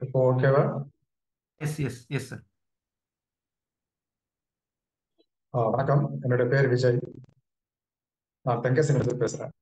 இப்போ ஓகேவா yes yes yes sir ஆ, வணக்கம் என்னுடைய பேர் விஜய் நான் தென்காசியிலிருந்து பேசுறேன்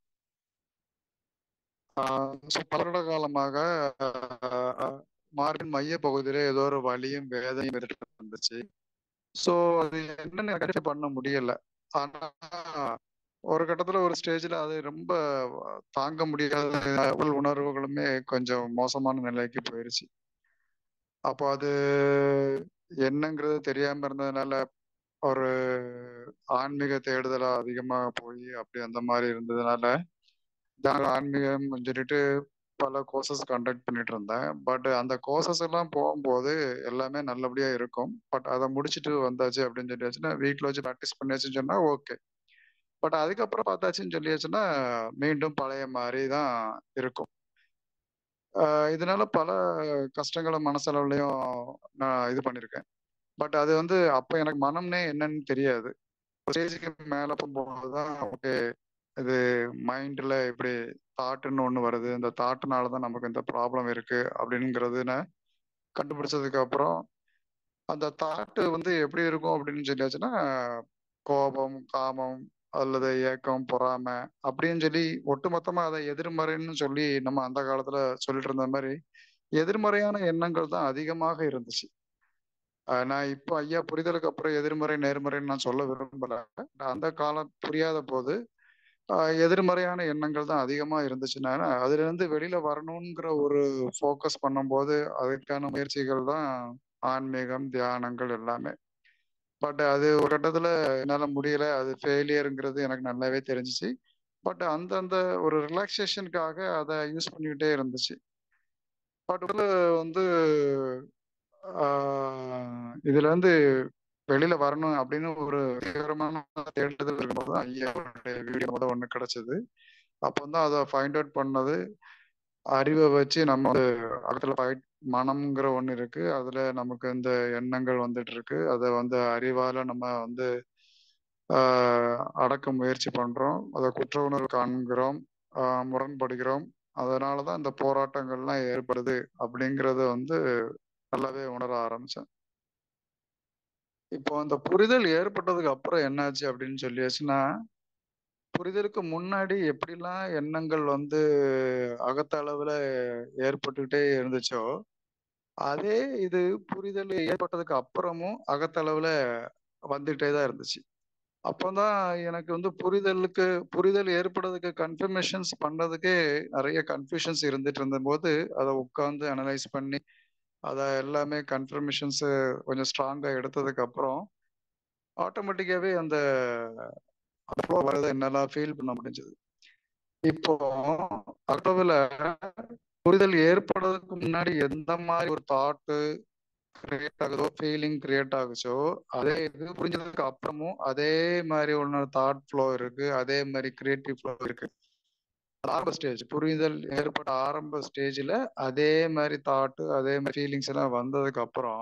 ஸோ பல வருட காலமாக ஆஹ், மார்பின் மைய பகுதியில ஏதோ ஒரு வலியும் வேதனையும் இருந்துட்டு இருந்துச்சு ஸோ அது என்னன்னு ஐடென்டிஃபை பண்ண முடியல ஆனா ஒரு கட்டத்துல ஒரு ஸ்டேஜ்ல அது ரொம்ப தாங்க முடியாத உள் உணர்வுகளுமே கொஞ்சம் மோசமான நிலைக்கு போயிருச்சு அப்போ அது என்னங்கிறது தெரியாம இருந்ததுனால ஒரு ஆன்மீக தேடுதலா அதிகமா போய் அப்படி அந்த மாதிரி இருந்ததுனால நான் ஆன்மீகம் சொல்லிட்டு பல கோர்சஸ் கண்டக்ட் பண்ணிட்டு இருந்தேன் பட் அந்த கோர்சஸ் எல்லாம் போகும்போது எல்லாமே நல்லபடியா இருக்கும் பட் அதை முடிச்சுட்டு வந்தாச்சு அப்படின்னு சொல்லியாச்சுன்னா வீட்டில் வச்சு ப்ராக்டிஸ் பண்ணியாச்சுன்னு சொன்னா ஓகே பட் அதுக்கப்புறம் பார்த்தாச்சுன்னு சொல்லியாச்சுன்னா மீண்டும் பழைய மாதிரி தான் இருக்கும் ஆஹ் இதனால பல கஷ்டங்களை மனசளவுலையும் நான் இது பண்ணியிருக்கேன் பட் அது வந்து அப்போ எனக்கு மனம்னே என்னன்னு தெரியாது ஸ்டேஜுக்கு மேலே போகும்போது தான் ஓகே இது மைண்டில் இப்படி தாட்டுன்னு ஒன்று வருது இந்த தாட்டுனால தான் நமக்கு இந்த ப்ராப்ளம் இருக்கு அப்படிங்கிறதுன கண்டுபிடிச்சதுக்கு அப்புறம் அந்த தாட்டு வந்து எப்படி இருக்கும் அப்படின்னு சொல்லியாச்சுன்னா கோபம் காமம் அல்லது ஏக்கம் பொறாமை அப்படின்னு சொல்லி ஒட்டுமொத்தமா அதை எதிர்மறைன்னு சொல்லி நம்ம அந்த காலத்துல சொல்லிட்டு இருந்த மாதிரி எதிர்மறையான எண்ணங்கள் தான் அதிகமாக இருந்துச்சு ஆஹ் நான் இப்போ ஐயா புரிதலுக்கு அப்புறம் எதிர்மறை நேர்மறைன்னு நான் சொல்ல விரும்பல அந்த காலம் புரியாத போது ஆஹ் எதிர்மறையான எண்ணங்கள் தான் அதிகமா இருந்துச்சுன்னா அதுல இருந்து வெளியில வரணுங்கிற ஒரு ஃபோக்கஸ் பண்ணும்போது அதுக்கான முயற்சிகள் தான் ஆன்மீகம் தியானங்கள் எல்லாமே பட் அது ஒரு கட்டத்துல என்னால முடியல அது ஃபெயிலியருங்கிறது எனக்கு நல்லாவே தெரிஞ்சிச்சு பட் அந்தந்த ஒரு ரிலாக்ஸேஷனுக்காக அதை யூஸ் பண்ணிக்கிட்டே இருந்துச்சு பட் வந்து ஆஹ் இதுல இருந்து வெளியில வரணும் அப்படின்னு ஒரு தீவிரமான தேடுதல் இருக்கும்போது தான் ஐயாவுடைய வீடியோ முதல் ஒண்ணு கிடைச்சது அப்போ தான் அதை ஃபைண்ட் அவுட் பண்ணது அறிவை வச்சு நம்ம வந்து அகத்துல ஃபைட் மனம்ங்கிற ஒண்ணு இருக்கு அதுல நமக்கு இந்த எண்ணங்கள் வந்துட்டு இருக்கு அதை வந்து அறிவால நம்ம வந்து ஆஹ் அடக்க முயற்சி பண்றோம் அதை குற்ற உணர்வு காண்கிறோம் ஆஹ் முரண்படுகிறோம் அதனாலதான் இந்த போராட்டங்கள்லாம் ஏற்படுது அப்படிங்கறத வந்து நல்லாவே உணர ஆரம்பிச்சேன் இப்போ அந்த புரிதல் ஏற்பட்டதுக்கு அப்புறம் என்னாச்சு அப்படின்னு சொல்லியாச்சுன்னா புரிதலுக்கு முன்னாடி எப்படிலாம் எண்ணங்கள் வந்து அகத்தளவுல ஏற்பட்டுக்கிட்டே இருந்துச்சோ அதே இது புரிதல் ஏற்பட்டதுக்கு அப்புறமும் அகத்தளவுல வந்துகிட்டே தான் இருந்துச்சு அப்போதான் எனக்கு வந்து புரிதலுக்கு புரிதல் ஏற்படுறதுக்கு கன்ஃபர்மேஷன்ஸ் பண்றதுக்கே நிறைய கன்ஃபியூஷன்ஸ் இருந்துட்டு இருந்தபோது அதை உட்காந்து அனலைஸ் பண்ணி அதை எல்லாமே கன்ஃபர்மேஷன்ஸ் கொஞ்சம் ஸ்ட்ராங்கா எடுத்ததுக்கு அப்புறம் ஆட்டோமேட்டிக்காவே அந்த ஃப்ளோ வரதை என்னால ஃபீல் பண்ண முடிஞ்சது இப்போ அக்டோபர்ல புரிதல் ஏற்படுறதுக்கு முன்னாடி எந்த மாதிரி ஒரு தாட்டு கிரியேட் ஆகுதோ ஃபீலிங் கிரியேட் ஆகுச்சோ அதே இது புரிஞ்சதுக்கு அப்புறமும் அதே மாதிரி ஒன்று தாட் ஃப்ளோ இருக்கு அதே மாதிரி கிரியேட்டிவ் ஃப்ளோ இருக்கு ஆரம்ப ஸ்டேஜ் புரிதல் ஏற்பட்ட ஆரம்ப ஸ்டேஜ்ல அதே மாதிரி தாட்டு அதே மாதிரி ஃபீலிங்ஸ் எல்லாம் வந்ததுக்கு அப்புறம்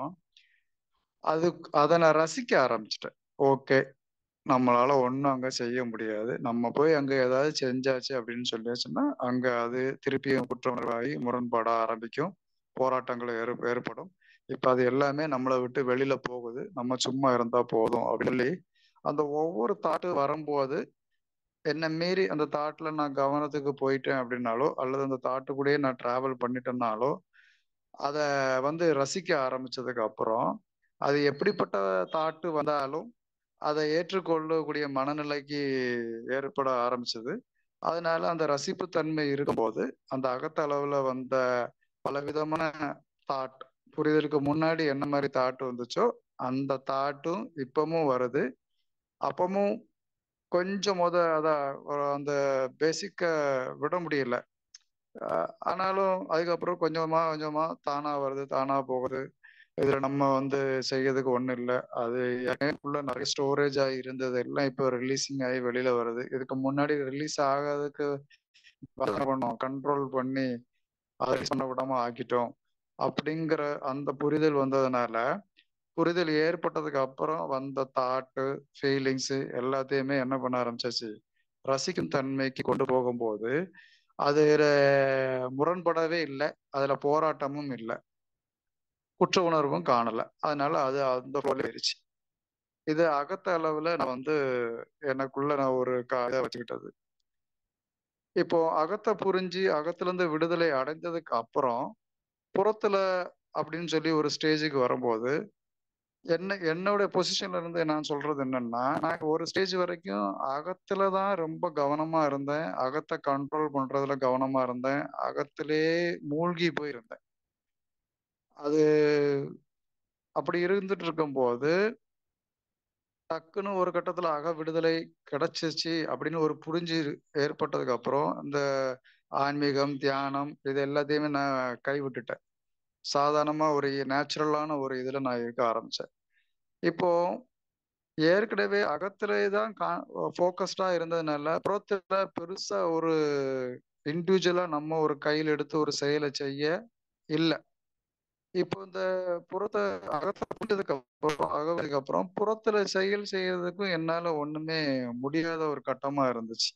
அது அதை நான் ரசிக்க ஆரம்பிச்சிட்டேன் ஓகே நம்மளால ஒன்றும் அங்க செய்ய முடியாது நம்ம போய் அங்க ஏதாவது செஞ்சாச்சு அப்படின்னு சொல்லியாச்சுன்னா அங்க அது திருப்பியும் குற்ற உணர்வாகி முரண்பாட ஆரம்பிக்கும் போராட்டங்கள் ஏறு ஏற்படும் இப்ப அது எல்லாமே நம்மளை விட்டு வெளியில போகுது நம்ம சும்மா இருந்தா போதும் அப்படின்னு அந்த ஒவ்வொரு தாட்டு வரும்போது என்ன மீறி அந்த தாட்ல நான் கவனத்துக்கு போயிட்டேன் அப்படின்னாலோ அல்லது அந்த தாட்டு கூடயே நான் டிராவல் பண்ணிட்டேன்னாலோ அதை வந்து ரசிக்க ஆரம்பிச்சதுக்கு அப்புறம் அது எப்படிப்பட்ட தாட்டு வந்தாலும் அதை ஏற்றுக்கொள்ளக்கூடிய மனநிலைக்கு ஏற்பட ஆரம்பிச்சது அதனால அந்த ரசிப்பு தன்மை இருக்கும்போது அந்த அகத்தளவுல வந்த பலவிதமான தாட் புரிதலுக்கு முன்னாடி என்ன மாதிரி தாட்டு வந்துச்சோ அந்த தாட்டும் இப்பமும் வருது அப்பமும் கொஞ்சம் முத அதான் அந்த பேசிக்க விட முடியல ஆனாலும் அதுக்கப்புறம் கொஞ்சமா கொஞ்சமா தானா வருது தானா போகுது இதுல நம்ம வந்து செய்யறதுக்கு ஒண்ணும் இல்லை அது எனக்குள்ள நிறைய ஸ்டோரேஜ் ஆகி இருந்தது எல்லாம் இப்போ ரிலீசிங் ஆகி வெளியில வருது இதுக்கு முன்னாடி ரிலீஸ் ஆகாததுக்கு பண்ணோம் கண்ட்ரோல் பண்ணி அதை பண்ண விடாம ஆக்கிட்டோம் அப்படிங்கிற அந்த புரிதல் வந்ததுனால புரிதல் ஏற்பட்டதுக்கு அப்புறம் வந்த தாட்டு ஃபீலிங்ஸ் எல்லாத்தையுமே என்ன பண்ண ஆரம்பிச்சாச்சு ரசிக்கும் தன்மைக்கு கொண்டு போகும்போது அதுல முரண்படவே இல்லை அதுல போராட்டமும் இல்லை குற்ற உணர்வும் காணல அதனால அது அந்த ரோல் போயிருச்சு இது அகத்த அளவுல நான் வந்து எனக்குள்ள நான் ஒரு க- இதை வச்சுக்கிட்டது இப்போ அகத்தை புரிஞ்சு அகத்துல இருந்து விடுதலை அடைந்ததுக்கு அப்புறம் புறத்துல அப்படின்னு சொல்லி ஒரு ஸ்டேஜுக்கு வரும்போது என்ன என்னோட பொசிஷன்ல இருந்து நான் சொல்றது என்னன்னா நான் ஒரு ஸ்டேஜ் வரைக்கும் அகத்துல தான் ரொம்ப கவனமா இருந்தேன் அகத்தை கண்ட்ரோல் பண்றதுல கவனமா இருந்தேன் அகத்திலே மூழ்கி போயிருந்தேன் அது அப்படி இருந்துட்டு இருக்கும்போது டக்குன்னு ஒரு கட்டத்துல அக விடுதலை கிடைச்சிச்சு அப்படின்னு ஒரு புரிஞ்சு ஏற்பட்டதுக்கு அப்புறம் இந்த ஆன்மீகம் தியானம் இது எல்லாத்தையுமே நான் கைவிட்டுட்டேன் சாதாரணமா ஒரு நேச்சுரலான ஒரு இதுல நான் இருக்க ஆரம்பிச்சேன் இப்போ ஏற்கனவே அகத்திலே தான் ஃபோக்கஸ்டா இருந்ததுனால புறத்துல பெருசா ஒரு இண்டிவிஜுவலா நம்ம ஒரு கையில் எடுத்து ஒரு செயலை செய்ய இல்லை இப்போ இந்த புறத்தை அகத்தை புரிஞ்சதுக்கு அப்புறம் அகவதுக்கு அப்புறம் புறத்துல செயல் செய்யறதுக்கும் என்னால ஒண்ணுமே முடியாத ஒரு கட்டமா இருந்துச்சு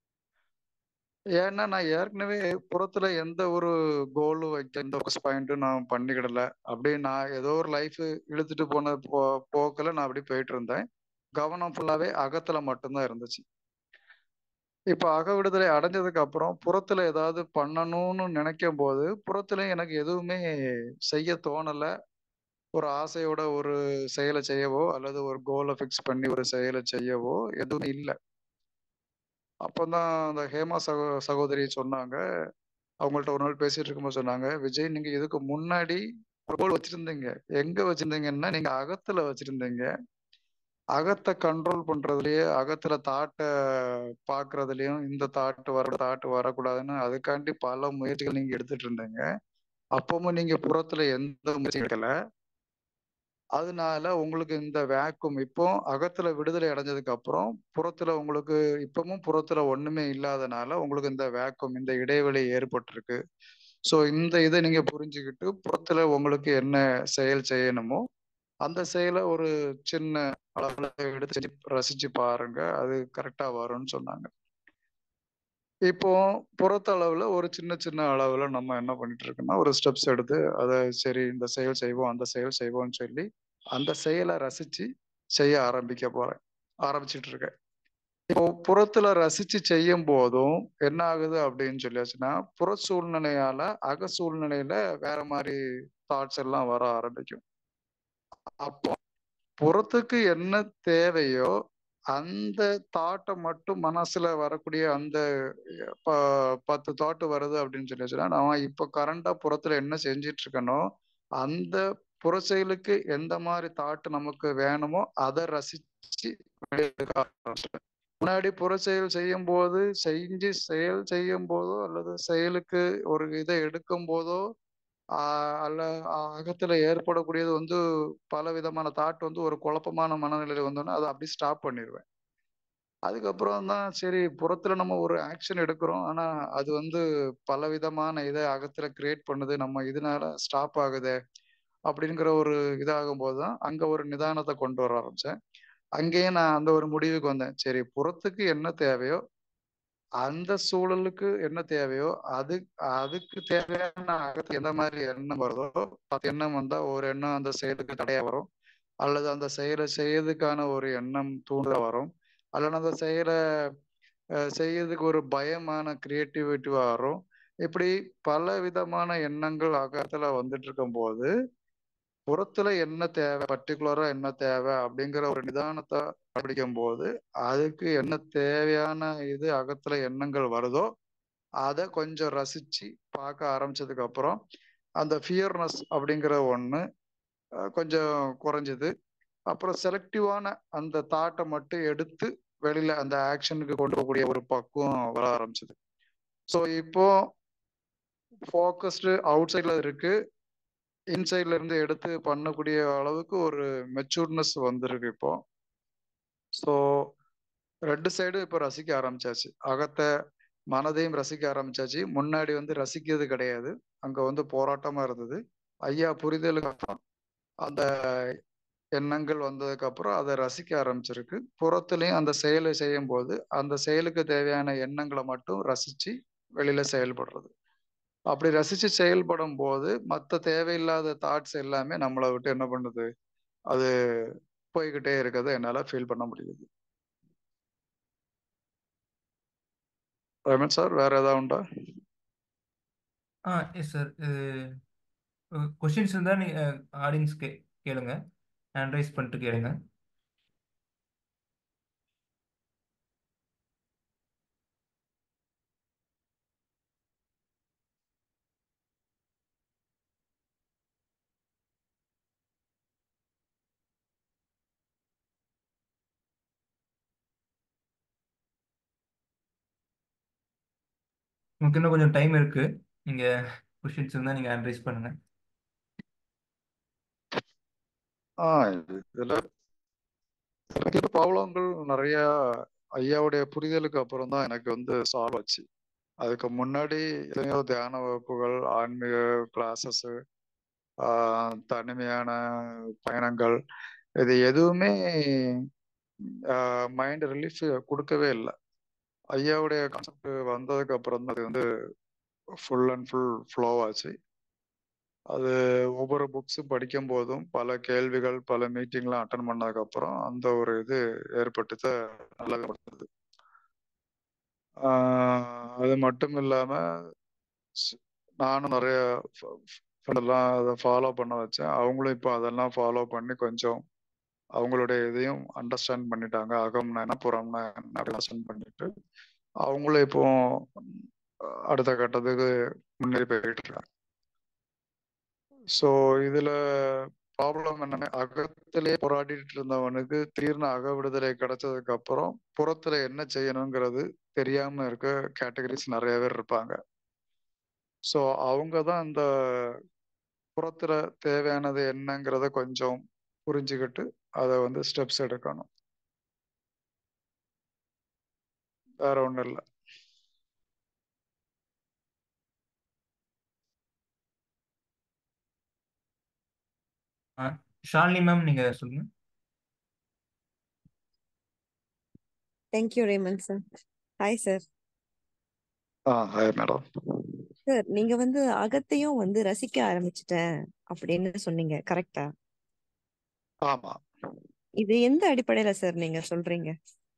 ஏன்னா நான் ஏற்கனவே புறத்துல எந்த ஒரு கோலும் வைக்க எந்த ஃபோக்கஸ் பாயிண்ட்டும் நான் பண்ணிக்கிடல அப்படியே நான் ஏதோ ஒரு லைஃப் இழுத்துட்டு போன போ போக்கில் நான் அப்படி போயிட்டு இருந்தேன் கவனம் ஃபுல்லாவே அகத்துல மட்டும்தான் இருந்துச்சு இப்ப அக விடுதலை அடைஞ்சதுக்கு அப்புறம் புறத்துல ஏதாவது பண்ணணும்னு நினைக்கும் போது புறத்துல எனக்கு எதுவுமே செய்ய தோணல ஒரு ஆசையோட ஒரு செயலை செய்யவோ அல்லது ஒரு கோலை ஃபிக்ஸ் பண்ணி ஒரு செயலை செய்யவோ எதுவும் இல்லை அப்போதான் அந்த ஹேமா சகோ சகோதரி சொன்னாங்க அவங்கள்ட்ட ஒரு நாள் பேசிட்டு இருக்கும்போது சொன்னாங்க விஜய் நீங்க இதுக்கு முன்னாடி ஒரு கோல் வச்சிருந்தீங்க எங்க வச்சிருந்தீங்கன்னா நீங்க அகத்துல வச்சிருந்தீங்க அகத்தை கண்ட்ரோல் பண்றதுலயே அகத்துல தாட்டை பாக்குறதுலயும் இந்த தாட்டு வர தாட்டு வரக்கூடாதுன்னு அதுக்காண்டி பல முயற்சிகள் நீங்க எடுத்துட்டு இருந்தீங்க அப்பவும் நீங்க புறத்துல எந்த முயற்சி எடுக்கல அதனால உங்களுக்கு இந்த வேக்கும் இப்போ அகத்துல விடுதலை அடைஞ்சதுக்கு அப்புறம் புறத்துல உங்களுக்கு இப்பவும் புறத்துல ஒண்ணுமே இல்லாதனால உங்களுக்கு இந்த வேக்கம் இந்த இடைவெளி ஏற்பட்டிருக்கு ஸோ இந்த இதை நீங்க புரிஞ்சுக்கிட்டு புறத்துல உங்களுக்கு என்ன செயல் செய்யணுமோ அந்த செயலை ஒரு சின்ன அளவுல எடுத்து செஞ்சு ரசிச்சு பாருங்க அது கரெக்டா வரும்னு சொன்னாங்க இப்போ புறத்த அளவுல ஒரு சின்ன சின்ன அளவுல நம்ம என்ன பண்ணிட்டு இருக்கோம்னா ஒரு ஸ்டெப்ஸ் எடுத்து அதை சரி இந்த செயல் செய்வோம் அந்த செயல் செய்வோம்னு சொல்லி அந்த செயலை ரசிச்சு செய்ய ஆரம்பிக்க போறேன் ஆரம்பிச்சிட்டு இருக்கேன் இப்போ புறத்துல ரசிச்சு செய்யும் போதும் என்ன ஆகுது அப்படின்னு சொல்லியாச்சுன்னா புற சூழ்நிலையால அக சூழ்நிலையில வேற மாதிரி தாட்ஸ் எல்லாம் வர ஆரம்பிக்கும் அப்போ புறத்துக்கு என்ன தேவையோ அந்த தாட்டை மட்டும் மனசுல வரக்கூடிய அந்த ப- பத்து தாட்டு வருது அப்படின்னு சொல்லி வச்சுன்னா நான் இப்ப கரண்டா புறத்துல என்ன செஞ்சிட்டு இருக்கனோ அந்த புற செயலுக்கு எந்த மாதிரி தாட்டு நமக்கு வேணுமோ அதை ரசிச்சு வெளிய எடுக்க ஆரம்பிச்சிட்டேன். முன்னாடி புற செயல் செய்யும் போது செஞ்சு செயல் செய்யும் போதோ அல்லது செயலுக்கு ஒரு இதை எடுக்கும் போதோ ஆஹ் அல்ல ஆஹ் அகத்துல ஏற்படக்கூடியது வந்து பல விதமான தாட் வந்து ஒரு குழப்பமான மனநிலையில வந்தோன்னா அதை அப்படி ஸ்டாப் பண்ணிடுவேன் அதுக்கப்புறம் தான் சரி புறத்துல நம்ம ஒரு ஆக்ஷன் எடுக்கிறோம் ஆனா அது வந்து பல விதமான இதை அகத்துல கிரியேட் பண்ணுது நம்ம இதனால ஸ்டாப் ஆகுது அப்படிங்கிற ஒரு இதாகும் போது தான் அங்க ஒரு நிதானத்தை கொண்டு வர ஆரம்பிச்சேன் அங்கேயே நான் அந்த ஒரு முடிவுக்கு வந்தேன் சரி புறத்துக்கு என்ன தேவையோ அந்த சூழலுக்கு என்ன தேவையோ அது அதுக்கு தேவையான அகத்துக்கு எந்த மாதிரி எண்ணம் வருதோ பத்து எண்ணம் வந்தா ஒரு எண்ணம் அந்த செயலுக்கு தடையா வரும் அல்லது அந்த செயலை செய்யறதுக்கான ஒரு எண்ணம் தூண்டுதா வரும் அல்லது அந்த செயலை அஹ், செய்யறதுக்கு ஒரு பயமான கிரியேட்டிவிட்டிவா வரும் இப்படி பல விதமான எண்ணங்கள் அகத்துல வந்துட்டு இருக்கும்போது புறத்துல என்ன தேவை பர்டிகுலரா என்ன தேவை அப்படிங்கிற ஒரு நிதானத்தை கடைபிடிக்கும் போது அதுக்கு என்ன தேவையான இது அகத்துல எண்ணங்கள் வருதோ அதை கொஞ்சம் ரசிச்சு பார்க்க ஆரம்பிச்சதுக்கு அப்புறம் அந்த ஃபியர்னஸ் அப்படிங்கிற ஒண்ணு அஹ், கொஞ்சம் குறைஞ்சது அப்புறம் செலக்டிவான அந்த தாட்டை மட்டும் எடுத்து வெளியில அந்த ஆக்ஷனுக்கு கொண்டு போகக்கூடிய ஒரு பக்குவம் வர ஆரம்பிச்சது ஸோ இப்போ ஃபோக்கஸ்டு அவுட் சைட்ல இருக்கு இன்சைட்ல இருந்து எடுத்து பண்ணக்கூடிய அளவுக்கு ஒரு மெச்சூர்னஸ் வந்திருக்கு இப்போ ஸோ ரெண்டு சைடும் இப்போ ரசிக்க ஆரம்பிச்சாச்சு அகத்தை மனதையும் ரசிக்க ஆரம்பிச்சாச்சு முன்னாடி வந்து ரசிக்கிறது கிடையாது அங்க வந்து போராட்டமா இருந்தது ஐயா புரிதலுக்கு அப்புறம் அந்த எண்ணங்கள் வந்ததுக்கு அப்புறம் அதை ரசிக்க ஆரம்பிச்சிருக்கு புறத்துலயும் அந்த செயலை செய்யும் போது அந்த செயலுக்கு தேவையான எண்ணங்களை மட்டும் ரசிச்சு வெளியில செயல்படுறது அப்படி ரசிச்சு செயல்படும் போது மற்ற தேவையில்லாத தாட்ஸ் எல்லாமே நம்மளை விட்டு என்ன பண்ணுது அது போய்கிட்டே இருக்கிறத என்னால ஃபீல் பண்ண முடியுது ரமன் சார் வேற ஏதாவது உண்டா ஆ எஸ் சார் கொஷின்ஸ் இருந்தால் நீங்கள் ஆடியன்ஸ் கே கேளுங்க ஹேண்ட் ரைஸ் பண்ணிட்டு கேளுங்க உங்களுக்கு இன்னும் கொஞ்சம் டைம் இருக்கு நீங்கள் கொஷின்ஸ் இருந்தால் நீங்கள் ஹேண்ட் ரைஸ் பண்ணுங்க ஆ இதுல எனக்கு ப்ராப்ளங்கள் நிறைய ஐயாவுடைய புரிதலுக்கு அப்புறம் தான் எனக்கு வந்து சால்வ் ஆச்சு அதுக்கு முன்னாடி எத்தனையோ தியான வகுப்புகள் ஆன்மீக கிளாஸஸ் தனிமையான பயணங்கள் இது எதுவுமே மைண்ட் ரிலீஃப் கொடுக்கவே இல்லை ஐயாவுடைய கான்செப்ட் வந்ததுக்கு அப்புறம் தான் அது வந்து ஃபுல் அண்ட் ஃபுல் ஃப்ளோ ஆச்சு அது ஒவ்வொரு புக்ஸும் படிக்கும் போதும் பல கேள்விகள் பல மீட்டிங்லாம் அட்டன் பண்ணதுக்கு அப்புறம் அந்த ஒரு இது ஏற்பட்டு நல்லாவே கொடுத்தது அது மட்டும் இல்லாம நானும் நிறைய ஃப்ரெண்டெல்லாம் அதை ஃபாலோ பண்ண வச்சேன் அவங்களும் இப்போ அதெல்லாம் ஃபாலோ பண்ணி கொஞ்சம் அவங்களுடைய இதையும் அண்டர்ஸ்டாண்ட் பண்ணிட்டாங்க அகம்னா என்ன புறம்னா என்ன அண்டர்ஸ்டாண்ட் பண்ணிட்டு அவங்களும் இப்போ அடுத்த கட்டத்துக்கு முன்னேறி போயிட்டு இருக்காங்க ஸோ இதுல ப்ராப்ளம் என்னன்னா அகத்திலே போராடிட்டு இருந்தவனுக்கு திடீர்னு அக விடுதலை கிடைச்சதுக்கு அப்புறம் புறத்துல என்ன செய்யணுங்கிறது தெரியாம இருக்க கேட்டகரிஸ் நிறைய பேர் இருப்பாங்க ஸோ அவங்க தான் இந்த புறத்துல தேவையானது என்னங்கிறத கொஞ்சம் புரிஞ்சுக்கிட்டு அதை வந்து ஸ்டெப்ஸ் எடுக்கணும் வேற ஒன்றும் இல்லை ஷாலினி மேம் நீங்கள் சொல்லுங்க thank you Raman sir hi sir ஆ ஹாய் மேடம் சார் நீங்க வந்து அகத்தையும் வந்து ரசிக்க ஆரம்பிச்சிட்டேன் அப்படின்னு சொன்னீங்க கரெக்டா ஆமா இது எந்த அடிப்படையில சார் நீங்க சொல்றீங்க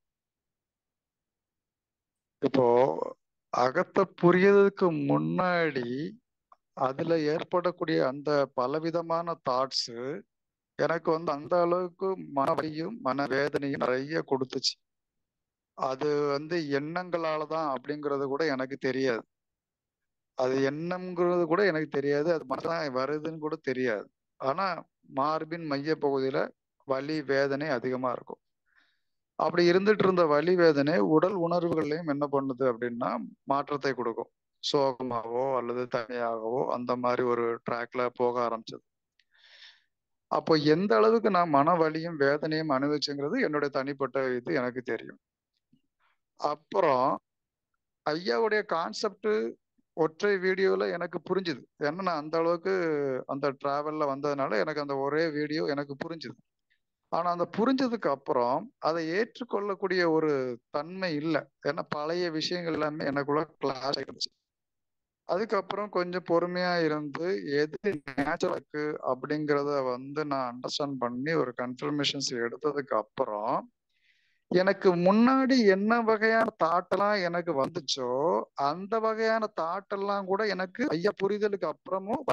இப்போ அகத்தை புரியறதுக்கு முன்னாடி அதுல ஏற்படக்கூடிய அந்த பலவிதமான தாட்ஸ் எனக்கு வந்து அந்த அளவுக்கு மனவழியும் மனவேதனையும் நிறைய கொடுத்துச்சு அது வந்து எண்ணங்களால தான் அப்படிங்கிறது கூட எனக்கு தெரியாது அது எண்ணம்ங்கிறது கூட எனக்கு தெரியாது அது மனதான் வருதுன்னு கூட தெரியாது ஆனா மார்பின் மைய பகுதியில வலி வேதனை அதிகமா இருக்கும் அப்படி இருந்துட்டு இருந்த வலி வேதனை உடல் உணர்வுகள்லையும் என்ன பண்ணுது அப்படின்னா மாற்றத்தை கொடுக்கும் சோகமாகவோ அல்லது தனியாகவோ அந்த மாதிரி ஒரு ட்ராக்ல போக ஆரம்பிச்சது அப்போ எந்த அளவுக்கு நான் மன வலியும் வேதனையும் அனுபவிச்சுங்கிறது என்னுடைய தனிப்பட்ட இது எனக்கு தெரியும் அப்புறம் ஐயாவுடைய கான்செப்ட் ஒற்றை வீடியோல எனக்கு புரிஞ்சுது ஏன்னா நான் அந்த அளவுக்கு அந்த டிராவல்ல வந்ததுனால எனக்கு அந்த ஒரே வீடியோ எனக்கு புரிஞ்சுது ஆனா அந்த புரிஞ்சதுக்கு அப்புறம் அதை ஏற்றுக்கொள்ளக்கூடிய ஒரு தன்மை இல்லை ஏன்னா பழைய விஷயங்கள் எல்லாமே எனக்குள்ள கிளாஸ் ஆயிடுச்சு அதுக்கப்புறம் கொஞ்சம் பொறுமையா இருந்து எது நேச்சுரலுக்கு அப்படிங்கிறத வந்து நான் அண்டர்ஸ்டாண்ட் பண்ணி ஒரு கன்ஃபர்மேஷன்ஸ் எடுத்ததுக்கு அப்புறம் எனக்கு முன்னாடி என்ன வகையான தாட்டெல்லாம் எனக்கு வந்துச்சோ அந்த வகையான தாட்டெல்லாம் கூட எனக்கு ஐயா புரிதலுக்கு அப்புறமும்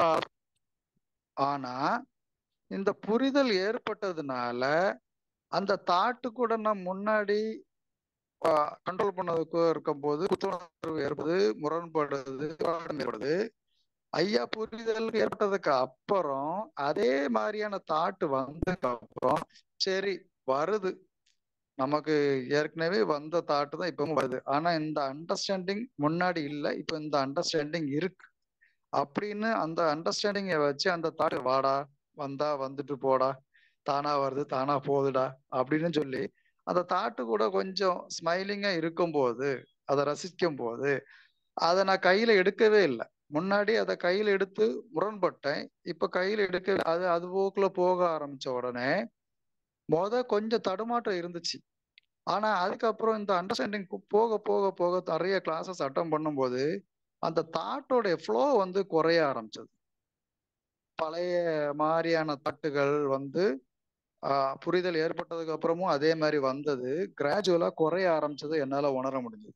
ஆனா இந்த புரிதல் ஏற்பட்டதுனால அந்த தாட்டு கூட நான் முன்னாடி கண்ட்ரோல் பண்ணதுக்கு இருக்கும் போது குத்துணர்வு ஏற்படுது முரண்படுது ஏற்படுது ஐயா புரிதலுக்கு ஏற்பட்டதுக்கு அப்புறம் அதே மாதிரியான தாட்டு வந்ததுக்கு அப்புறம் சரி வருது நமக்கு ஏற்கனவே வந்த தாட்டு தான் இப்பவும் வருது ஆனா இந்த அண்டர்ஸ்டாண்டிங் முன்னாடி இல்லை இப்போ இந்த அண்டர்ஸ்டாண்டிங் இருக்கு அப்படின்னு அந்த அண்டர்ஸ்டாண்டிங்கை வச்சு அந்த தாட்டு வாடா வந்தா வந்துட்டு போடா தானா வருது தானா போகுதுடா அப்படின்னு சொல்லி அந்த தாட்டு கூட கொஞ்சம் ஸ்மைலிங்கா இருக்கும்போது அதை ரசிக்கும் போது அதை நான் கையில எடுக்கவே இல்லை முன்னாடி அதை கையில எடுத்து முரண்பட்டேன் இப்ப கையில எடுக்க அது அது போக்குல போக ஆரம்பிச்ச உடனே மொத கொஞ்சம் தடுமாற்றம் இருந்துச்சு ஆனா அதுக்கப்புறம் இந்த அண்டர்ஸ்டாண்டிங் போக போக போக நிறைய கிளாஸஸ் அட்டன் பண்ணும்போது அந்த தாட்டோட ஃப்ளோ வந்து குறைய ஆரம்பிச்சது பழைய மாதிரியான தட்டுகள் வந்து ஆஹ், புரிதல் ஏற்பட்டதுக்கு அப்புறமும் அதே மாதிரி வந்தது கிராஜுவலா குறைய ஆரம்பிச்சது என்னால உணர முடிஞ்சது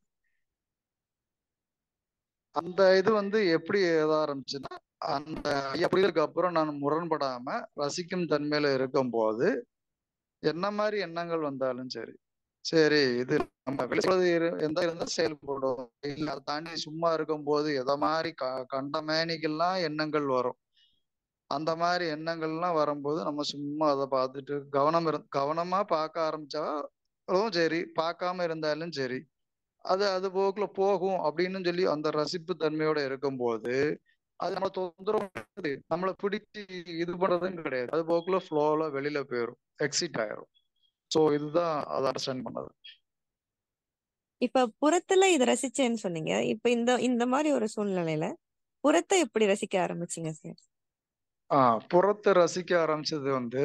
அந்த இது வந்து எப்படி எத ஆரம்பிச்சுன்னா அந்த ஐயா புரிதலுக்கு அப்புறம் நான் முரண்படாம ரசிக்கும் தன்மையில இருக்கும்போது என்ன மாதிரி எண்ணங்கள் வந்தாலும் சரி சரி இது நம்ம வெளிப்படுறது இரு- எந்த இருந்தா செயல்படும் இல்ல அதை தாண்டி சும்மா இருக்கும்போது எதை மாதிரி க கண்ட மேனிக்கெல்லாம் எண்ணங்கள் வரும் அந்த மாதிரி எண்ணங்கள்லாம் வரும்போது நம்ம சும்மா அதை பார்த்துட்டு கவனம் இரு கவனமா பார்க்க ஆரம்பிச்சாலும் சரி பார்க்காம இருந்தாலும் சரி அது அது போக்குல போகும் அப்படின்னு சொல்லி அந்த ரசிப்பு தன்மையோட இருக்கும்போது அது நம்ம தொந்தரவு பண்ணாது. நம்மளை பிடிச்சி இது பண்றதும் கிடையாது அது போக்குல ஃப்ளோல வெளியில போயிடும் எக்ஸிட் ஆயிரும் ஸோ இதுதான் அதை அண்டர்ஸ்டாண்ட் பண்ணது இப்ப புறத்துல இத ரசிச்சேன்னு சொன்னீங்க இப்ப இந்த இந்த மாதிரி ஒரு சூழ்நிலையில புறத்தை எப்படி ரசிக்க ஆரம்பிச்சீங்க சார் ஆஹ் புறத்தை ரசிக்க ஆரம்பிச்சது வந்து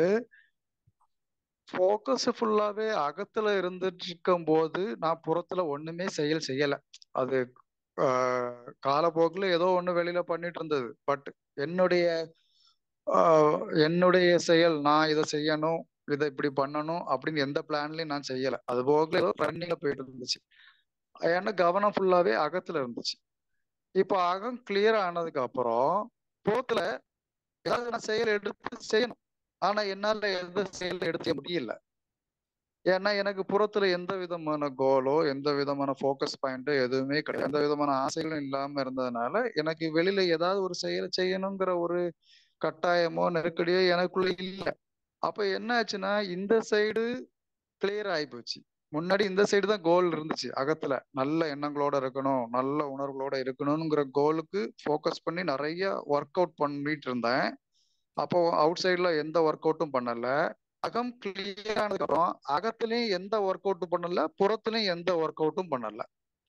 ஃபோக்கஸ் ஃபுல்லாவே அகத்துல இருந்துட்டு இருக்கும் போது நான் புறத்துல ஒண்ணுமே செயல் செய்யல அது ஆஹ் காலப்போக்குல ஏதோ ஒண்ணு வெளியில பண்ணிட்டு இருந்தது பட் என்னுடைய ஆஹ் என்னுடைய செயல் நான் இதை செய்யணும் இதை இப்படி பண்ணணும் அப்படின்னு எந்த பிளான்லயும் நான் செய்யல அது போக ஏதோ ரன்னிங்ல போயிட்டு இருந்துச்சு ஏன்னா கவனம் ஃபுல்லாவே அகத்துல இருந்துச்சு இப்போ அகம் கிளியர் ஆனதுக்கு அப்புறம் புறத்துல ஏதாவது நான் செயல் எடுத்து செய்யணும் ஆனா என்னால எந்த செயல் எடுக்க முடியல ஏன்னா எனக்கு புறத்துல எந்த விதமான கோலோ எந்த விதமான ஃபோக்கஸ் பாயிண்டோ எதுவுமே கிடையாது எந்த விதமான ஆசைகளும் இல்லாம இருந்ததுனால எனக்கு வெளியில ஏதாவது ஒரு செயலை செய்யணுங்கிற ஒரு கட்டாயமோ நெருக்கடியோ எனக்குள்ள இல்ல அப்ப என்ன ஆச்சுன்னா இந்த சைடு கிளியர் ஆகி போச்சு முன்னாடி இந்த சைடு தான் கோல் இருந்துச்சு அகத்துல நல்ல எண்ணங்களோட இருக்கணும் நல்ல உணர்வுகளோட இருக்கணுங்கிற கோலுக்கு ஃபோக்கஸ் பண்ணி நிறைய ஒர்க் அவுட் பண்ணிட்டு இருந்தேன் அப்போ அவுட் சைடுல எந்த ஒர்க் அவுட்டும் பண்ணல அகம் கிளியர் ஆனதுக்கு அப்புறம் அகத்துலயும் எந்த ஒர்க் அவுட்டும் பண்ணல புறத்துலயும் எந்த ஒர்க் அவுட்டும் பண்ணல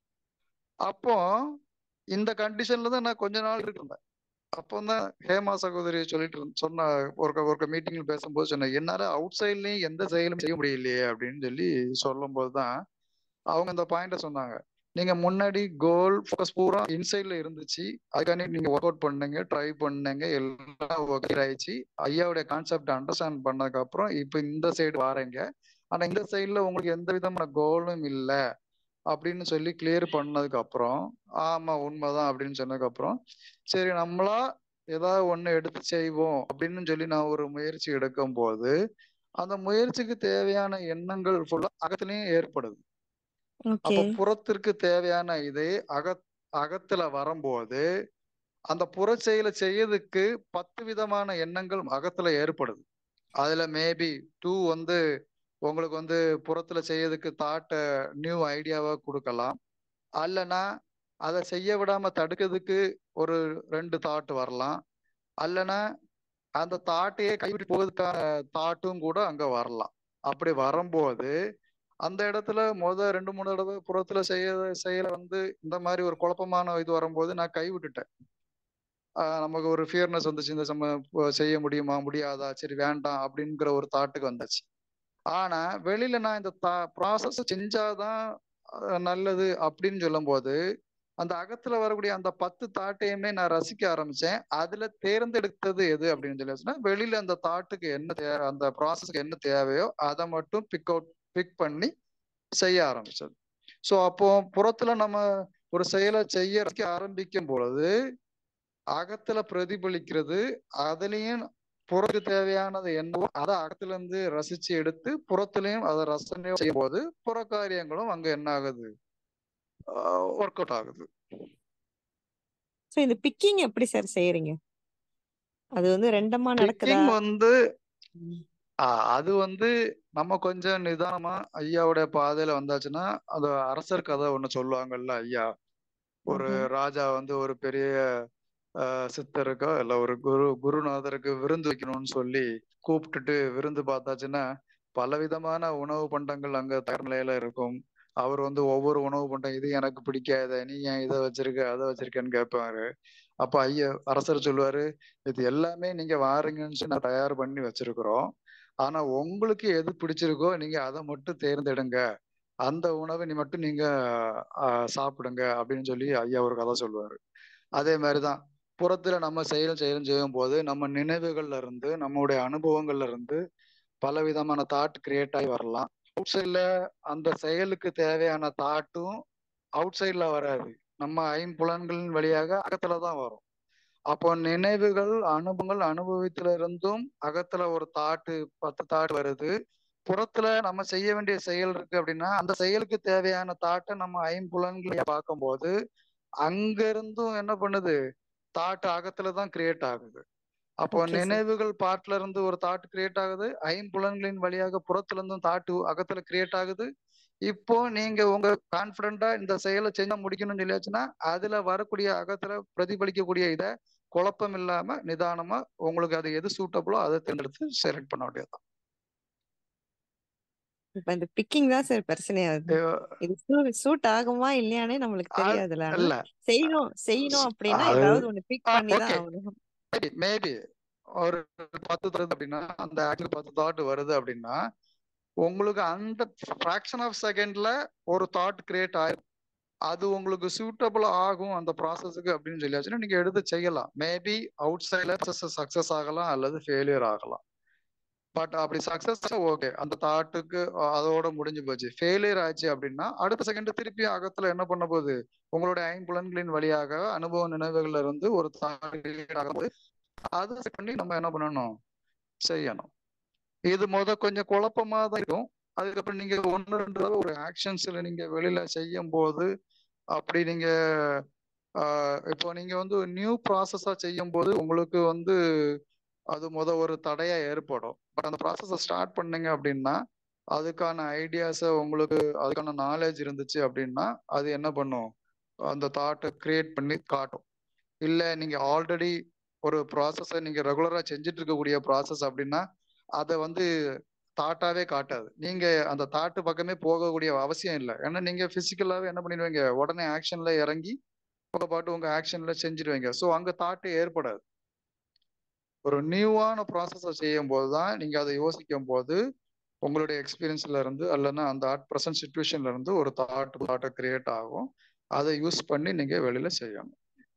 அப்போ இந்த கண்டிஷன்ல தான் நான் கொஞ்ச நாள் இருந்தேன் அப்போ தான் ஹேமா சகோதரி சொல்லிட்டு இருந்த- சொன்ன ஒரு ஒரு மீட்டிங்ல பேசும்போது சொன்னேன் என்னால அவுட் சைட்லயும் எந்த செயலும் செய்ய முடியலையே அப்படின்னு சொல்லி சொல்லும்போது தான் அவங்க அந்த பாயிண்ட சொன்னாங்க நீங்க முன்னாடி கோல் ஃபோக்கஸ் பூரா இன்சைட்ல இருந்துச்சு அதுக்காண்டி நீங்க ஒர்க் அவுட் பண்ணுங்க ட்ரை பண்ணுங்க எல்லாம் ஓகே ஆயிடுச்சு ஐயாவுடைய கான்செப்ட் அண்டர்ஸ்டாண்ட் பண்ணதுக்கு அப்புறம் இப்போ இந்த சைடு வாரீங்க ஆனா இந்த சைடுல உங்களுக்கு எந்த விதமான கோலும் இல்ல அப்படின்னு சொல்லி கிளியர் பண்ணதுக்கு அப்புறம் ஆமா உண்மைதான் அப்படின்னு சொன்னதுக்கு அப்புறம் சரி நம்மளா ஏதாவது ஒண்ணு எடுத்து செய்வோம் அப்படின்னு சொல்லி நான் ஒரு முயற்சி எடுக்கும் போது அந்த முயற்சிக்கு தேவையான எண்ணங்கள் ஃபுல்லா அகத்திலையும் ஏற்படுது ஓகே அப்ப புறத்திற்கு தேவையான இது அக அகத்துல வரும்போது அந்த புற செயலை செய்யறதுக்கு பத்து விதமான எண்ணங்கள் அகத்துல ஏற்படுது அதுல மேபி டூ வந்து உங்களுக்கு வந்து புறத்துல செய்யறதுக்கு தாட்ட நியூ ஐடியாவா கொடுக்கலாம் அல்லனா அதை செய்ய விடாம தடுக்கிறதுக்கு ஒரு ரெண்டு தாட் வரலாம் அல்லனா அந்த தாட்டையே கைவிட்டு போவதுக்கான தாட்டும் கூட அங்க வரலாம் அப்படி வரும்போது அந்த இடத்துல முத ரெண்டு மூணு தடவை புறத்துல செய்ய செயல வந்து இந்த மாதிரி ஒரு குழப்பமான இது வரும்போது நான் கைவிட்டுட்டேன் ஆஹ் நமக்கு ஒரு ஃபியர்னஸ் வந்துச்சு இந்த சம ப- செய்ய முடியுமா முடியாதா சரி வேண்டாம் அப்படிங்கிற ஒரு தாட்டுக்கு வந்துச்சு ஆனா வெளியில நான் இந்த தா ப்ராசஸ் செஞ்சாதான் அஹ், நல்லது அப்படின்னு சொல்லும்போது அந்த அகத்துல வரக்கூடிய அந்த பத்து தாட்டையுமே நான் ரசிக்க ஆரம்பிச்சேன் அதுல தேர்ந்தெடுத்தது எது அப்படின்னு சொல்லி சொன்னா வெளியில அந்த தாட்டுக்கு என்ன தே அந்த ப்ராசஸ்க்கு என்ன தேவையோ அதை மட்டும் பிக் அவுட் பிக் பண்ணி செய்ய ஆரம்பிச்சது ஸோ அப்போ புறத்துல நம்ம ஒரு செயலை செய்ய ரசிக்க ஆரம்பிக்கும் பொழுது அகத்துல பிரதிபலிக்கிறது அதுலயும் புறத்துக்கு தேவையானது என்னவோ அதை அகத்துல இருந்து ரசிச்சு எடுத்து புறத்துலயும் அதை ரசனை செய்யும் போது புற காரியங்களும் அங்க என்ன ஆகுது ஒர்க் அவுட் ஆகுது சோ இந்த பிக்கிங் எப்படி சார் செய்யறீங்க அது வந்து ரெண்டமா நடக்குதா பிக்கிங் வந்து ம். ஆஹ் அது வந்து நம்ம கொஞ்சம் நிதானமா ஐயாவுடைய பாதையில வந்தாச்சுன்னா அந்த அரசர் கதை ஒண்ணு சொல்லுவாங்கல்ல ஐயா ஒரு ம்ஹும். ராஜா வந்து ஒரு பெரிய ஆஹ் சித்தருக்கோ இல்ல ஒரு குரு குருநாதருக்கு விருந்து வைக்கணும்னு சொல்லி கூப்பிட்டுட்டு விருந்து பார்த்தாச்சுன்னா பலவிதமான உணவு பண்டங்கள் அங்க தயார் நிலையில இருக்கும் அவர் வந்து ஒவ்வொரு உணவு பண்டம் இது எனக்கு பிடிக்காத நீ ஏன் இதை வச்சிருக்க அதை வச்சிருக்கேன்னு கேட்பாரு அப்ப ஐயா அரசர் சொல்லுவாரு இது எல்லாமே நீங்க வாரீங்கன்னு சொல்லி நான் தயார் பண்ணி வச்சிருக்கிறோம் ஆனா உங்களுக்கு எது பிடிச்சிருக்கோ நீங்க அதை மட்டும் தேர்ந்தெடுங்க அந்த உணவை நீ மட்டும் நீங்க ஆஹ் சாப்பிடுங்க அப்படின்னு சொல்லி ஐயா ஒரு கதை சொல்லுவாரு அதே மாதிரிதான் புறத்துல நம்ம செயல் செயல் செய்யும் போது நம்ம நினைவுகள்ல இருந்து நம்மளுடைய அனுபவங்கள்ல இருந்து பல விதமான தாட் கிரியேட் ஆகி வரலாம் அவுட் சைட்ல அந்த செயலுக்கு தேவையான தாட்டும் அவுட் சைட்ல வராது நம்ம ஐம்புலன்களின் வழியாக அகத்துல தான் வரும் அப்போ நினைவுகள் அனுபவங்கள் அனுபவத்துல இருந்தும் அகத்துல ஒரு தாட்டு பத்து தாட் வருது புறத்துல நம்ம செய்ய வேண்டிய செயல் இருக்கு அப்படின்னா அந்த செயலுக்கு தேவையான தாட்டை நம்ம ஐம்புலன்களை பார்க்கும்போது அங்க இருந்தும் என்ன பண்ணுது தாட் அகத்துல தான் கிரியேட் ஆகுது அப்போ ஓகே சார் நினைவுகள் பாட்டுல இருந்து ஒரு தாட் கிரியேட் ஆகுது ஐம்புலன்களின் வழியாக புறத்துல இருந்தும் தாட்டு அகத்துல கிரியேட் ஆகுது இப்போ நீங்க உங்க கான்பிடண்டா இந்த செயலை செஞ்சா முடிக்கணும்னு சொல்லியாச்சுன்னா அதுல வரக்கூடிய அகத்துல பிரதிபலிக்கக்கூடிய இதை குழப்பம் இல்லாம நிதானமா உங்களுக்கு அது எது சூட்டபிளோ அதை தேர்ந்தெடுத்து செலக்ட் பண்ண வேண்டியதுதான் இப்ப இந்த பிக்கிங் தான் சார் பிரச்சனையாகுது இது சூட் ஆகுமா இல்லையானே நம்மளுக்கு அது தெரியாதுல்ல ஆனா இல்ல செய்யணும் செய்யணும் அப்படின்னா அது ஏதாவது ஒண்ணு பிக் பண்ணி தான் ஓகே ஆகணும் மேபி மேபி ஒரு பத்து தருது அப்படின்னா அந்த ஆக்சுவலி பத்து தாட் வருது அப்படின்னா உங்களுக்கு அந்த ஃபிராக்ஷன் ஆஃப் செகண்ட்ல ஒரு தாட் கிரியேட் ஆயிரும் அது உங்களுக்கு சூட்டபிள் ஆகும் அந்த ப்ராசஸுக்கு அப்படின்னு சொல்லியாச்சுன்னா நீங்க எடுத்து செய்யலாம் மேபி அவுட் சைட்ல சக்சஸ் ஆகலாம் அல்லது ஃபெயிலியர் ஆகலாம் பட் அப்படி சக்சஸ் ஓகே அந்த தாட்டுக்கு அதோட முடிஞ்சு போச்சு ஃபெயிலியர் ஆச்சு அப்படின்னா அடுத்த செகண்ட் திருப்பி அகத்துல என்ன பண்ண போகுது உங்களுடைய ஐம்புலன்களின் வழியாக அனுபவ நினைவுகள்ல இருந்து ஒரு தாட் ஆகும்போது அதை set பண்ணி நம்ம என்ன பண்ணணும் செய்யணும் இது முத கொஞ்சம் குழப்பமா தான் இருக்கும் அதுக்கப்புறம் நீங்க ஒன்னு ரெண்டு தடவை ஒரு ஆக்ஷன்ஸ்ல நீங்க வெளியில செய்யும் போது அப்படி நீங்க ஆஹ் இப்போ நீங்க வந்து நியூ ப்ராசஸா செய்யும் போது உங்களுக்கு வந்து அது முத ஒரு தடையா ஏற்படும் பட் அந்த ப்ராசஸை ஸ்டார்ட் பண்ணீங்க அப்படின்னா அதுக்கான ஐடியாஸை உங்களுக்கு அதுக்கான நாலேஜ் இருந்துச்சு அப்படின்னா அது என்ன பண்ணும் அந்த தாட்டை கிரியேட் பண்ணி காட்டும் இல்ல நீங்க ஆல்ரெடி ஒரு ப்ராசஸை நீங்க ரெகுலரா செஞ்சுட்டு இருக்கக்கூடிய ப்ராசஸ் அப்படின்னா அதை வந்து தாட்டாவே காட்டாது நீங்க அந்த தாட்டு பக்கமே போகக்கூடிய அவசியம் இல்லை ஏன்னா நீங்க பிசிக்கலாவே என்ன பண்ணிடுவீங்க உடனே ஆக்ஷன்ல இறங்கி உங்க பாட்டு உங்க ஆக்ஷன்ல செஞ்சிடுவீங்க ஸோ அங்க தாட்டு ஏற்படாது ஒரு நியூவான ப்ராசஸை செய்யும் போது தான் நீங்க அதை யோசிக்கும் போது உங்களுடைய எக்ஸ்பீரியன்ஸ்ல இருந்து அல்லனா அந்த அட் ப்ரெசன்ட் சுச்சுவேஷன்ல இருந்து ஒரு தாட் தாட்டை கிரியேட் ஆகும் அதை யூஸ் பண்ணி நீங்க வெளியில செய்யணும்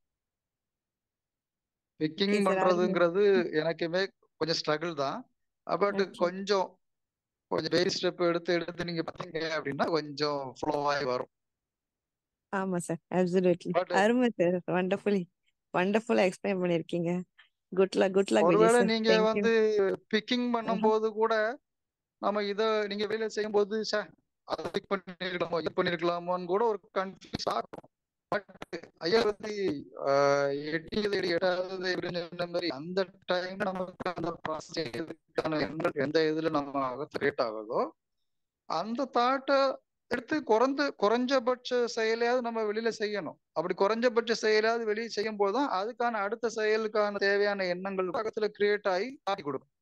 பிக்கிங் ஓகே சார் அருமை பண்றதுங்கிறது எனக்குமே கொஞ்சம் ஸ்ட்ரகிள் தான் பட் ஓகே கொஞ்சம் கொஞ்சம் பேபி ஸ்டெப் எடுத்து எடுத்து நீங்க பார்த்தீங்க அப்படின்னா கொஞ்சம் ஃப்ளோ ஆகி வரும் ஆமா சார் அப்சல்யூட்லி பட் அருமை சார் வண்டர்ஃபுல்லி வண்டர்ஃபுல்லா எக்ஸ்பிளைன் பண்ணிருக்கீங்க good luck good luck Vijay ஒருவேளை சார் நீங்க தேங்க்யூ வந்து பிக்கிங் பண்ணும்போது கூட நம்ம இத நீங்க வெளியில செய்யும் போது சே அதை பிக் பண்ணிருக்கலாமோ இது பண்ணிருக்கலாமோன்னு கூட ஒரு கன்ஃபியூஸ் ஆகும் பட் ஐயா வந்து ஆஹ் எட்டியது எடி எட்டாவது இப்படின்னு சொன்ன மாதிரி அந்த டைம் நமக்கு அந்த ப்ராசஸ் எதுக்கான எந்த எந்த இதுல நம்ம கிரியேட் ஆகுதோ அந்த தாட்டை எடுத்து குறைந்த குறைஞ்சபட்ச செயலையாவது நம்ம வெளியில செய்யணும் அப்படி குறைஞ்சபட்ச செயலாவது வெளியே செய்யும் போதுதான் அதுக்கான அடுத்த செயலுக்கான தேவையான எண்ணங்கள் பக்கத்துல கிரியேட் ஆகி காட்டி கொடுக்கும்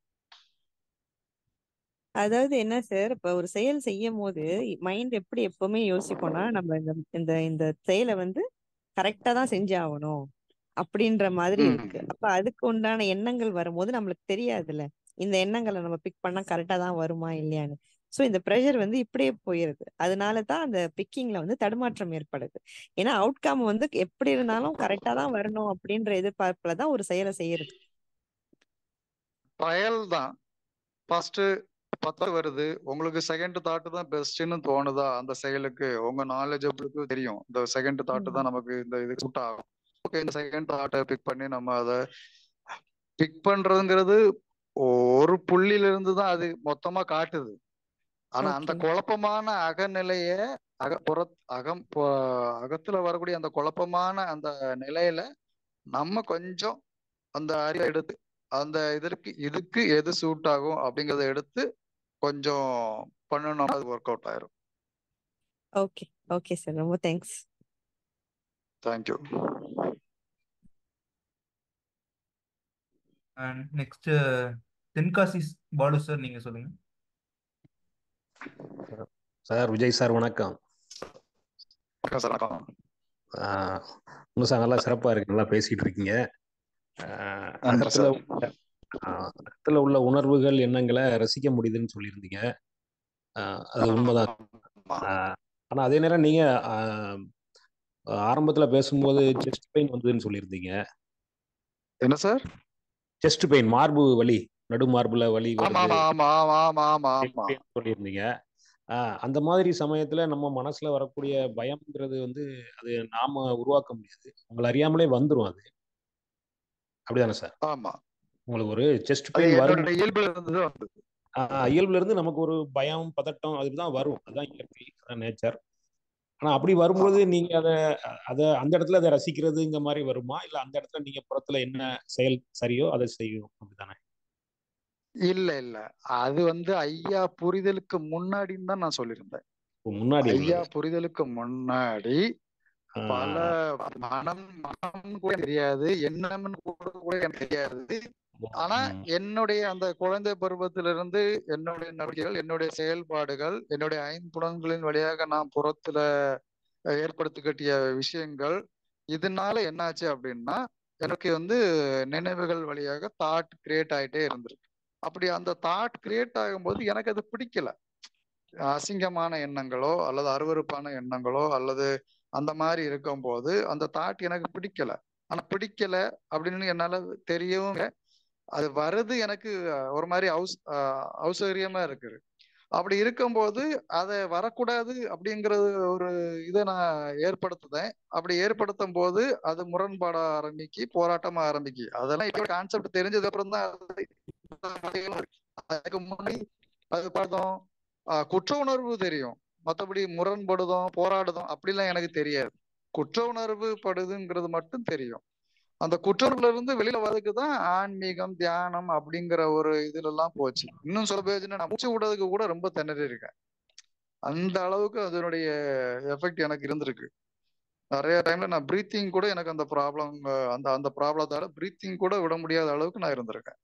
அதாவது என்ன சார் இப்ப ஒரு செயல் செய்யும் போது மைண்ட் எப்படி எப்பவுமே யோசிப்போம்னா நம்ம இந்த இந்த இந்த செயலை வந்து கரெக்டா தான் செஞ்சு ஆகணும் அப்படின்ற மாதிரி ம் இருக்கு அப்ப அதுக்கு உண்டான எண்ணங்கள் வரும்போது நம்மளுக்கு தெரியாதுல்ல இந்த எண்ணங்களை நம்ம பிக் பண்ணா கரெக்டா தான் வருமா இல்லையான்னு சோ இந்த ப்ரெஷர் வந்து இப்படியே போயிருது அதனால தான் அந்த பிக்கிங்ல வந்து தடுமாற்றம் ஏற்படுது ஏன்னா அவுட்கம் வந்து எப்படி இருந்தாலும் கரெக்டா தான் வரணும் அப்படின்ற எதிர்பார்ப்புல தான் ஒரு செயலை செய்யறது ட்ரையல் தான் ஃபர்ஸ்ட் பத்து வருது உங்களுக்கு செகண்ட் தாட்டு தான் பெஸ்ட்னு தோணுதா அந்த செயலுக்கு உங்க நாலேஜபிளுக்கு தெரியும் இந்த செகண்ட் தாட்டு தான் நமக்கு இந்த இது சூட் ஆகும் ஓகே இந்த செகண்ட் தாட்டை பிக் பண்ணி நம்ம அதை பிக் பண்றதுங்கிறது ஒரு புள்ளியில இருந்து தான் அது மொத்தமா காட்டுது ஆனா அந்த ஓகே குழப்பமான அகநிலைய அக புற அகம் பு- அகத்துல வரக்கூடிய அந்த குழப்பமான அந்த நிலையில நம்ம கொஞ்சம் அந்த அறிவை எடுத்து அந்த இதற்கு இதுக்கு எது சூட் ஆகும் அப்படிங்கறத எடுத்து கொஞ்சம் பண்ணணும் அது ஒர்க் அவுட் ஆயிரும் ஓகே ஓகே சார் ரொம்ப thanks thank you and next Tenkasi Balu sir நீங்க சொல்லுங்க சார் விஜய் சார் வணக்கம் சார் வணக்கம் ஆஹ் இன்னும் சார் நல்லா சிறப்பாக இருக்கு நல்லா பேசிட்டு இருக்கீங்க ஆஹ் நன்றி அகத்துல சார் உள்ள ஆஹ் அகத்துல உள்ள உணர்வுகள் எண்ணங்களை ரசிக்க முடியுதுன்னு சொல்லியிருந்தீங்க ஆஹ் அது உண்மைதான் ஆமா ஆஹ் ஆனா அதே நேரம் நீங்க ஆஹ் ஆரம்பத்துல பேசும்போது செஸ்ட் பெயின் வந்ததுன்னு சொல்லியிருந்தீங்க என்ன சார் செஸ்ட் பெயின் மார்பு வலி நடு மார்புல வலி ஆமா வருது ஆமா ஆமா ஆமா ஆமா ஆமா ஆமா அப்படின்னு சொல்லியிருந்தீங்க ஆஹ் அந்த மாதிரி சமயத்துல நம்ம மனசுல வரக்கூடிய பயம்ங்கிறது வந்து அது நாம உருவாக்க முடியாது உங்களை அறியாமலே வந்துரும் அது அப்படிதானே சார் ஆமா உங்களுக்கு ஒரு செஸ்ட் அது பெயின் வரும் என்னோட இயல்புல இருந்து தான் வந்தது ஆஹ் இயல்புல இருந்து நமக்கு ஒரு பயம் பதட்டம் அதுதான் வரும் அதுதான் இயற்கை அதான் நேச்சர் ஆனா அப்படி வரும்போது ஆமா நீங்க அதை அதை அந்த இடத்துல அதை ரசிக்கிறதுங்க மாதிரி வருமா இல்ல அந்த இடத்துல நீங்க புறத்துல என்ன செயல் சரியோ அதை செய்யும் அப்படிதானே இல்ல இல்ல அது வந்து ஐயா புரிதலுக்கு முன்னாடின்னு தான் நான் சொல்லியிருந்தேன் இப்போ முன்னாடி ஐயா உள்ளது புரிதலுக்கு முன்னாடி பல ஆஹ் மனம் மனம் கூட தெரியாது என்னன்னு கூட கூட எனக்கு தெரியாது ஆனா உம் என்னுடைய அந்த குழந்தை பருவத்திலிருந்து என்னுடைய நடவடிக்கைகள் என்னுடைய செயல்பாடுகள் என்னுடைய ஐம்புலன்களின் வழியாக நான் புறத்துல ஏற்படுத்தி கட்டிய விஷயங்கள் இதனால என்னாச்சு அப்படின்னா எனக்கு வந்து நினைவுகள் வழியாக தாட் கிரியேட் ஆயிட்டே இருந்திருக்கு அப்படி அந்த தாட் கிரியேட் ஆகும்போது எனக்கு அது பிடிக்கல அசிங்கமான எண்ணங்களோ அல்லது அருவருப்பான எண்ணங்களோ அல்லது அந்த மாதிரி இருக்கும்போது அந்த தாட் எனக்கு பிடிக்கல ஆனா பிடிக்கல அப்படின்னு என்னால தெரியவும் இல்ல. அது வருது எனக்கு அஹ், ஒரு மாதிரி அவுஸ் அஹ், அசௌகரியமா இருக்குது அப்படி இருக்கும்போது அதை வரக்கூடாது அப்படிங்கிறது ஒரு இதை நான் ஏற்படுத்துதேன் அப்படி ஏற்படுத்தும் போது அது முரண்பாட ஆரம்பிக்கு போராட்டமா ஆரம்பிக்கு அதெல்லாம் இப்போ கான்செப்ட் தெரிஞ்சதுக்கு அப்புறம் தான் அது அதுக்கு முன்னாடி அது பார்த்தோம் ஆஹ் குற்ற உணர்வு தெரியும் மற்றபடி முரண்படுதோம் போராடுதோம் அப்படிலாம் எனக்கு தெரியாது குற்ற உணர்வு படுதுங்கிறது மட்டும் தெரியும் அந்த குற்றவுல இருந்து வெளியில வரதுக்கு தான் ஆன்மீகம் தியானம் அப்படிங்கிற ஒரு இதுல எல்லாம் போச்சு இன்னும் சொல்ல போச்சுன்னா நான் மூச்சு விடுறதுக்கு கூட ரொம்ப திணறி இருக்கேன் அந்த அளவுக்கு அதனுடைய எஃபெக்ட் எனக்கு இருந்திருக்கு நிறைய டைம்ல நான் பிரீத்திங் கூட எனக்கு அந்த ப்ராப்ளம் அந்த அந்த ப்ராப்ளத்தால பிரீத்திங் கூட விட முடியாத அளவுக்கு நான் இருந்திருக்கேன்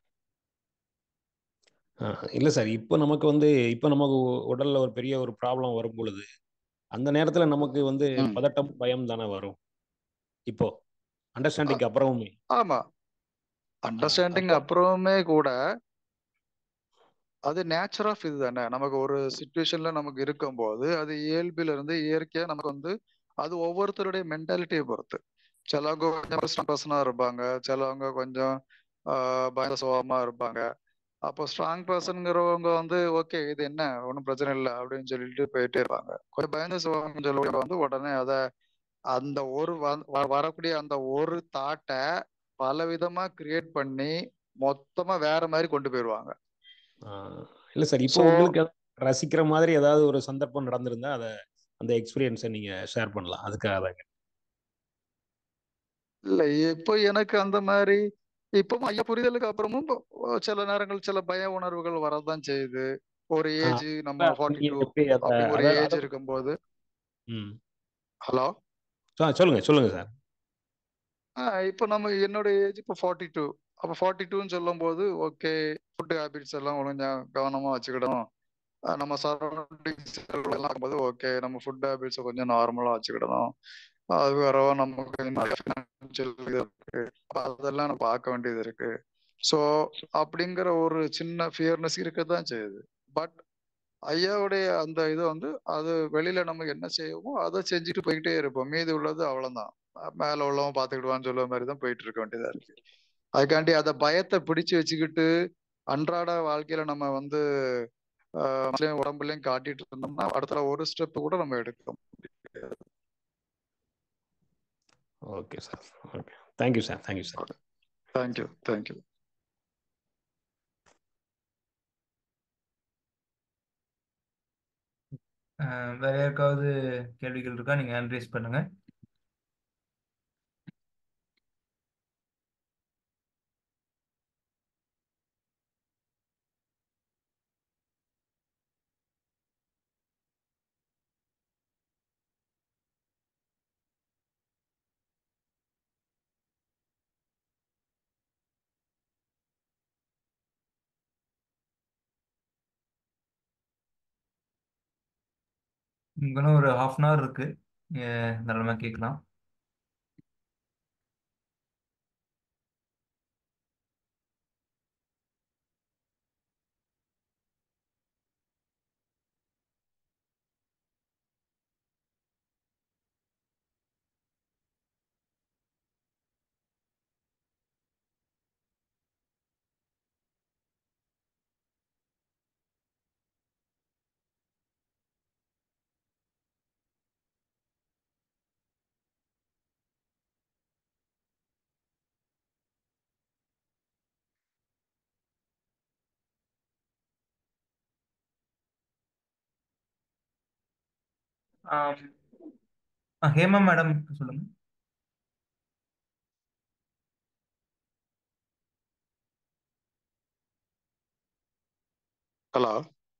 ஆஹ் இல்ல சார் இப்போ நமக்கு வந்து இப்போ நமக்கு உ- உடல்ல ஒரு பெரிய ஒரு ப்ராப்ளம் வரும் பொழுது அந்த நேரத்துல நமக்கு வந்து ம். பதட்டம் பயம் தானே வரும் இப்போ அண்டர்ஸ்டாண்டிங் அப்புறமுமே ஆமா அண்டர்ஸ்டாண்டிங் அப்போ அப்புறமே கூட அது நேச்சர் ஆஃப் இது தானே நமக்கு ஒரு சுச்சுவேஷன்ல நமக்கு இருக்கும்போது அது இயல்பில இருந்து இயற்கையா நமக்கு வந்து அது ஒவ்வொருத்தருடைய மென்டாலிட்டியை பொறுத்து சிலவங்க கொஞ்சம் ஸ்ட்ராங் பர்சனா இருப்பாங்க சிலவங்க கொஞ்சம் ஆஹ் பயந்த சுபாவமா இருப்பாங்க அப்போ ஸ்ட்ராங் பர்சன்ங்கிறவங்க வந்து ஓகே இது என்ன ஒன்றும் பிரச்சனை இல்லை அப்படின்னு சொல்லிட்டு போயிட்டே இருப்பாங்க கொஞ்சம் பயந்த சுபாவம் சொல்லவங்க வந்து உடனே அதை அந்த ஒரு வ- வ- வரக்கூடிய அந்த ஒரு தாட்டை பல விதமா கிரியேட் பண்ணி மொத்தமா வேற மாதிரி கொண்டு போயிடுவாங்க ஆஹ் இல்ல சார் இப்போ ஸோ உங்களுக்கு ரசிக்கிற மாதிரி ஏதாவது ஒரு சந்தர்ப்பம் நடந்திருந்தா அதை அந்த எக்ஸ்பீரியன்ஸை நீங்க ஷேர் பண்ணலாம் அதுக்காக தான் இல்ல இப்போ எனக்கு அந்த மாதிரி இப்பவும் ஐயா புரிதலுக்கு அப்புறமும் ஒ- சில நேரங்கள் சில பய உணர்வுகள் வரதான் செய்யுது ஒரு ஆஹ் ஏஜ் நம்ம ஃபார்ட்டி நீங்க டூ எப்படி அதை அப்படி ஒரு அதாவது ஏஜ் அதை இருக்கும்போது ம் ஹலோ ஆ, சொல்லுங்க சொல்லுங்க சார் ஆஹ் இப்போ நம்ம என்னோட ஏஜ் இப்போ ஃபார்ட்டி டூ அப்போ ஃபார்ட்டி டூன்னு சொல்லும் போது ஓகே ஃபுட் ஹேபிட்ஸ் எல்லாம் ஒழுங்கா கவனமா வச்சுக்கிடணும் ஆஹ் நம்ம சரௌண்டிங்ஸ் எல்லாம் பார்க்கும்போது ஓகே நம்ம ஃபுட் ஹேபிட்ஸை கொஞ்சம் நார்மலா வச்சுக்கிடணும் அது வேற நமக்கு ஃபினான்ஷியல் இது இருக்கு அப்ப அதெல்லாம் நம்ம பார்க்க வேண்டியது இருக்கு ஸோ அப்படிங்கிற ஒரு சின்ன ஃபியர்னஸ் இருக்க தான் செய்யுது பட் ஐயாவுடைய அந்த இது வந்து அது வெளியில நம்ம என்ன செய்வோமோ அதை செஞ்சுட்டு போய்கிட்டே இருப்போம் மீதி உள்ளது அவ்வளவுதான் மேல உள்ளவன் பாத்துக்கிடுவான்னு சொல்லுவ மாதிரி தான் போயிட்டு இருக்க வேண்டியதா இருக்கு அதுக்காண்டி அதை பயத்தை பிடிச்சு வச்சுக்கிட்டு அன்றாட வாழ்க்கையில நம்ம வந்து ஆஹ் மனசுலயும் உடம்புலயும் காட்டிட்டு இருந்தோம்னா அடுத்த ஒரு ஸ்டெப் கூட நம்ம எடுக்க முடியாது okay sir okay thank you sir thank you sir thank you thank you அஹ் வேற யாருக்காவது கேள்விகள் இருக்கா நீங்க ஹேண்ட் ரைஸ் பண்ணுங்க இன்னும் ஒரு ஹாஃப் அன் ஹவர் இருக்கு நீங்க தாராளமா கேட்கலாம் ஆம். ஆ, ஹேமா மேடம் சொல்லுங்க ஹலோ